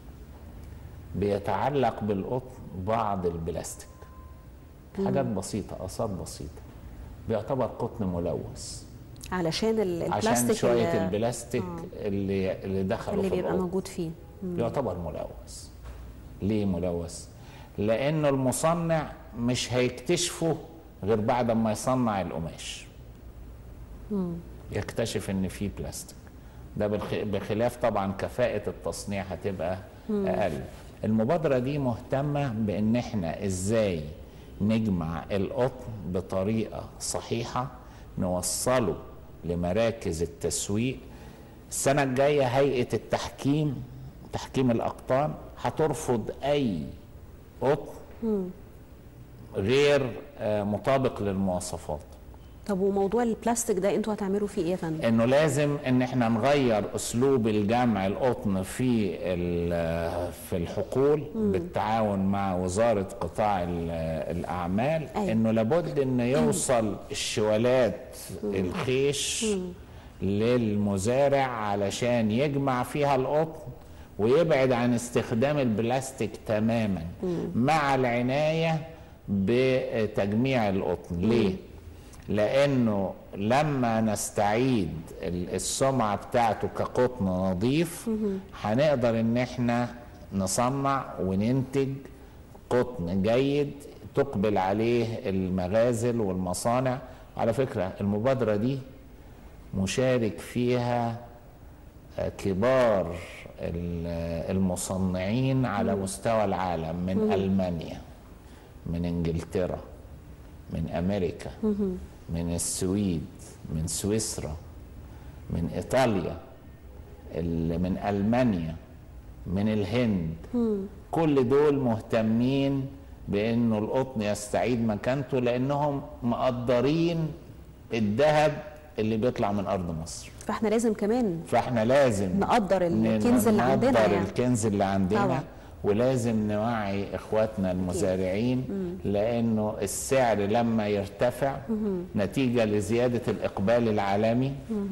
بيتعلق بالقطن بعض البلاستيك حاجات بسيطة آثار بسيطة بيعتبر قطن ملوث علشان ال- عشان البلاستيك شوية اللي- البلاستيك اللي اللي دخلوا اللي في بيبقى القطن. موجود فيه يعتبر ملوث ليه ملوث لانه المصنع مش هيكتشفه غير بعد ما يصنع القماش يكتشف ان في بلاستيك ده بالخ- بخلاف طبعا كفاءة التصنيع هتبقى اقل المبادرة دي مهتمة بان احنا ازاي نجمع القطن بطريقة صحيحة نوصله لمراكز التسويق السنة الجاية هيئة التحكيم تحكيم الأقطان هترفض أي قطن غير آه، مطابق للمواصفات طب وموضوع البلاستيك ده انتوا هتعملوا فيه ايه يا فندم؟ انه لازم ان احنا نغير اسلوب الجمع القطن في ال- في الحقول بالتعاون مع وزاره قطاع ال- الاعمال أيوة. انه لابد ان يوصل الشوالات الخيش للمزارع علشان يجمع فيها القطن ويبعد عن استخدام البلاستيك تماما مع العنايه بتجميع القطن ليه لانه لما نستعيد ال- السمعه بتاعته كقطن نظيف هنقدر ان احنا نصنع وننتج قطن جيد تقبل عليه المغازل والمصانع على فكره المبادره دي مشارك فيها آه، كبار ال- المصنعين على مستوى العالم من المانيا من انجلترا من امريكا من السويد من سويسرا من ايطاليا ال- من المانيا من الهند كل دول مهتمين بانه القطن يستعيد مكانته لانهم مقدرين الذهب اللي بيطلع من ارض مصر فاحنا لازم كمان فاحنا لازم نقدر الكنز اللي نقدر عندنا يعني. الكنز اللي عندنا طبعا. ولازم نوعي اخواتنا المزارعين لانه السعر لما يرتفع نتيجه لزياده الاقبال العالمي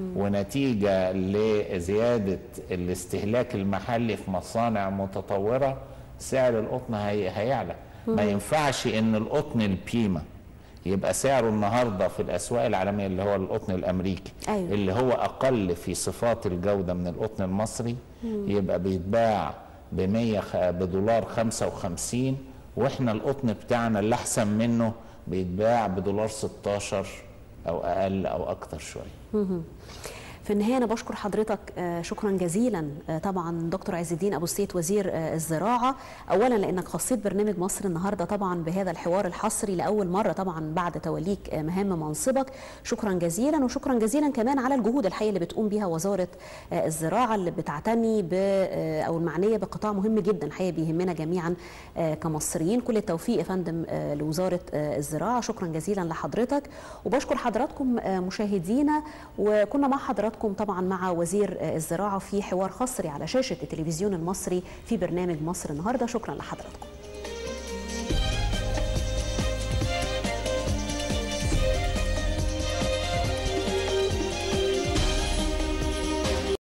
ونتيجه لزياده الاستهلاك المحلي في مصانع متطوره سعر القطن هي هيعلى ما ينفعش ان القطن البيمه يبقى سعره النهارده في الاسواق العالميه اللي هو القطن الامريكي أيوة. اللي هو اقل في صفات الجوده من القطن المصري يبقى بيتباع ب 100 خ- بدولار 55 واحنا القطن بتاعنا اللي احسن منه بيتباع بدولار 16 او اقل او اكتر شويه في النهايه انا بشكر حضرتك آه، شكرا جزيلا آه، طبعا دكتور عز الدين ابو السيد وزير آه، الزراعه اولا لانك خصيت برنامج مصر النهارده طبعا بهذا الحوار الحصري لاول مره طبعا بعد توليك آه، مهام منصبك شكرا جزيلا وشكرا جزيلا كمان على الجهود الحقيقيه اللي بتقوم بيها وزاره آه، الزراعه اللي بتعتني ب آه، او المعنيه بقطاع مهم جدا الحقيقه بيهمنا جميعا آه، كمصريين كل التوفيق يا فندم آه، لوزاره آه، الزراعه شكرا جزيلا لحضرتك وبشكر حضراتكم آه، مشاهدينا وكنا مع حضراتكم طبعا مع وزير آه، الزراعه في حوار حصري على شاشه التلفزيون المصري في برنامج مصر النهارده شكرا لحضراتكم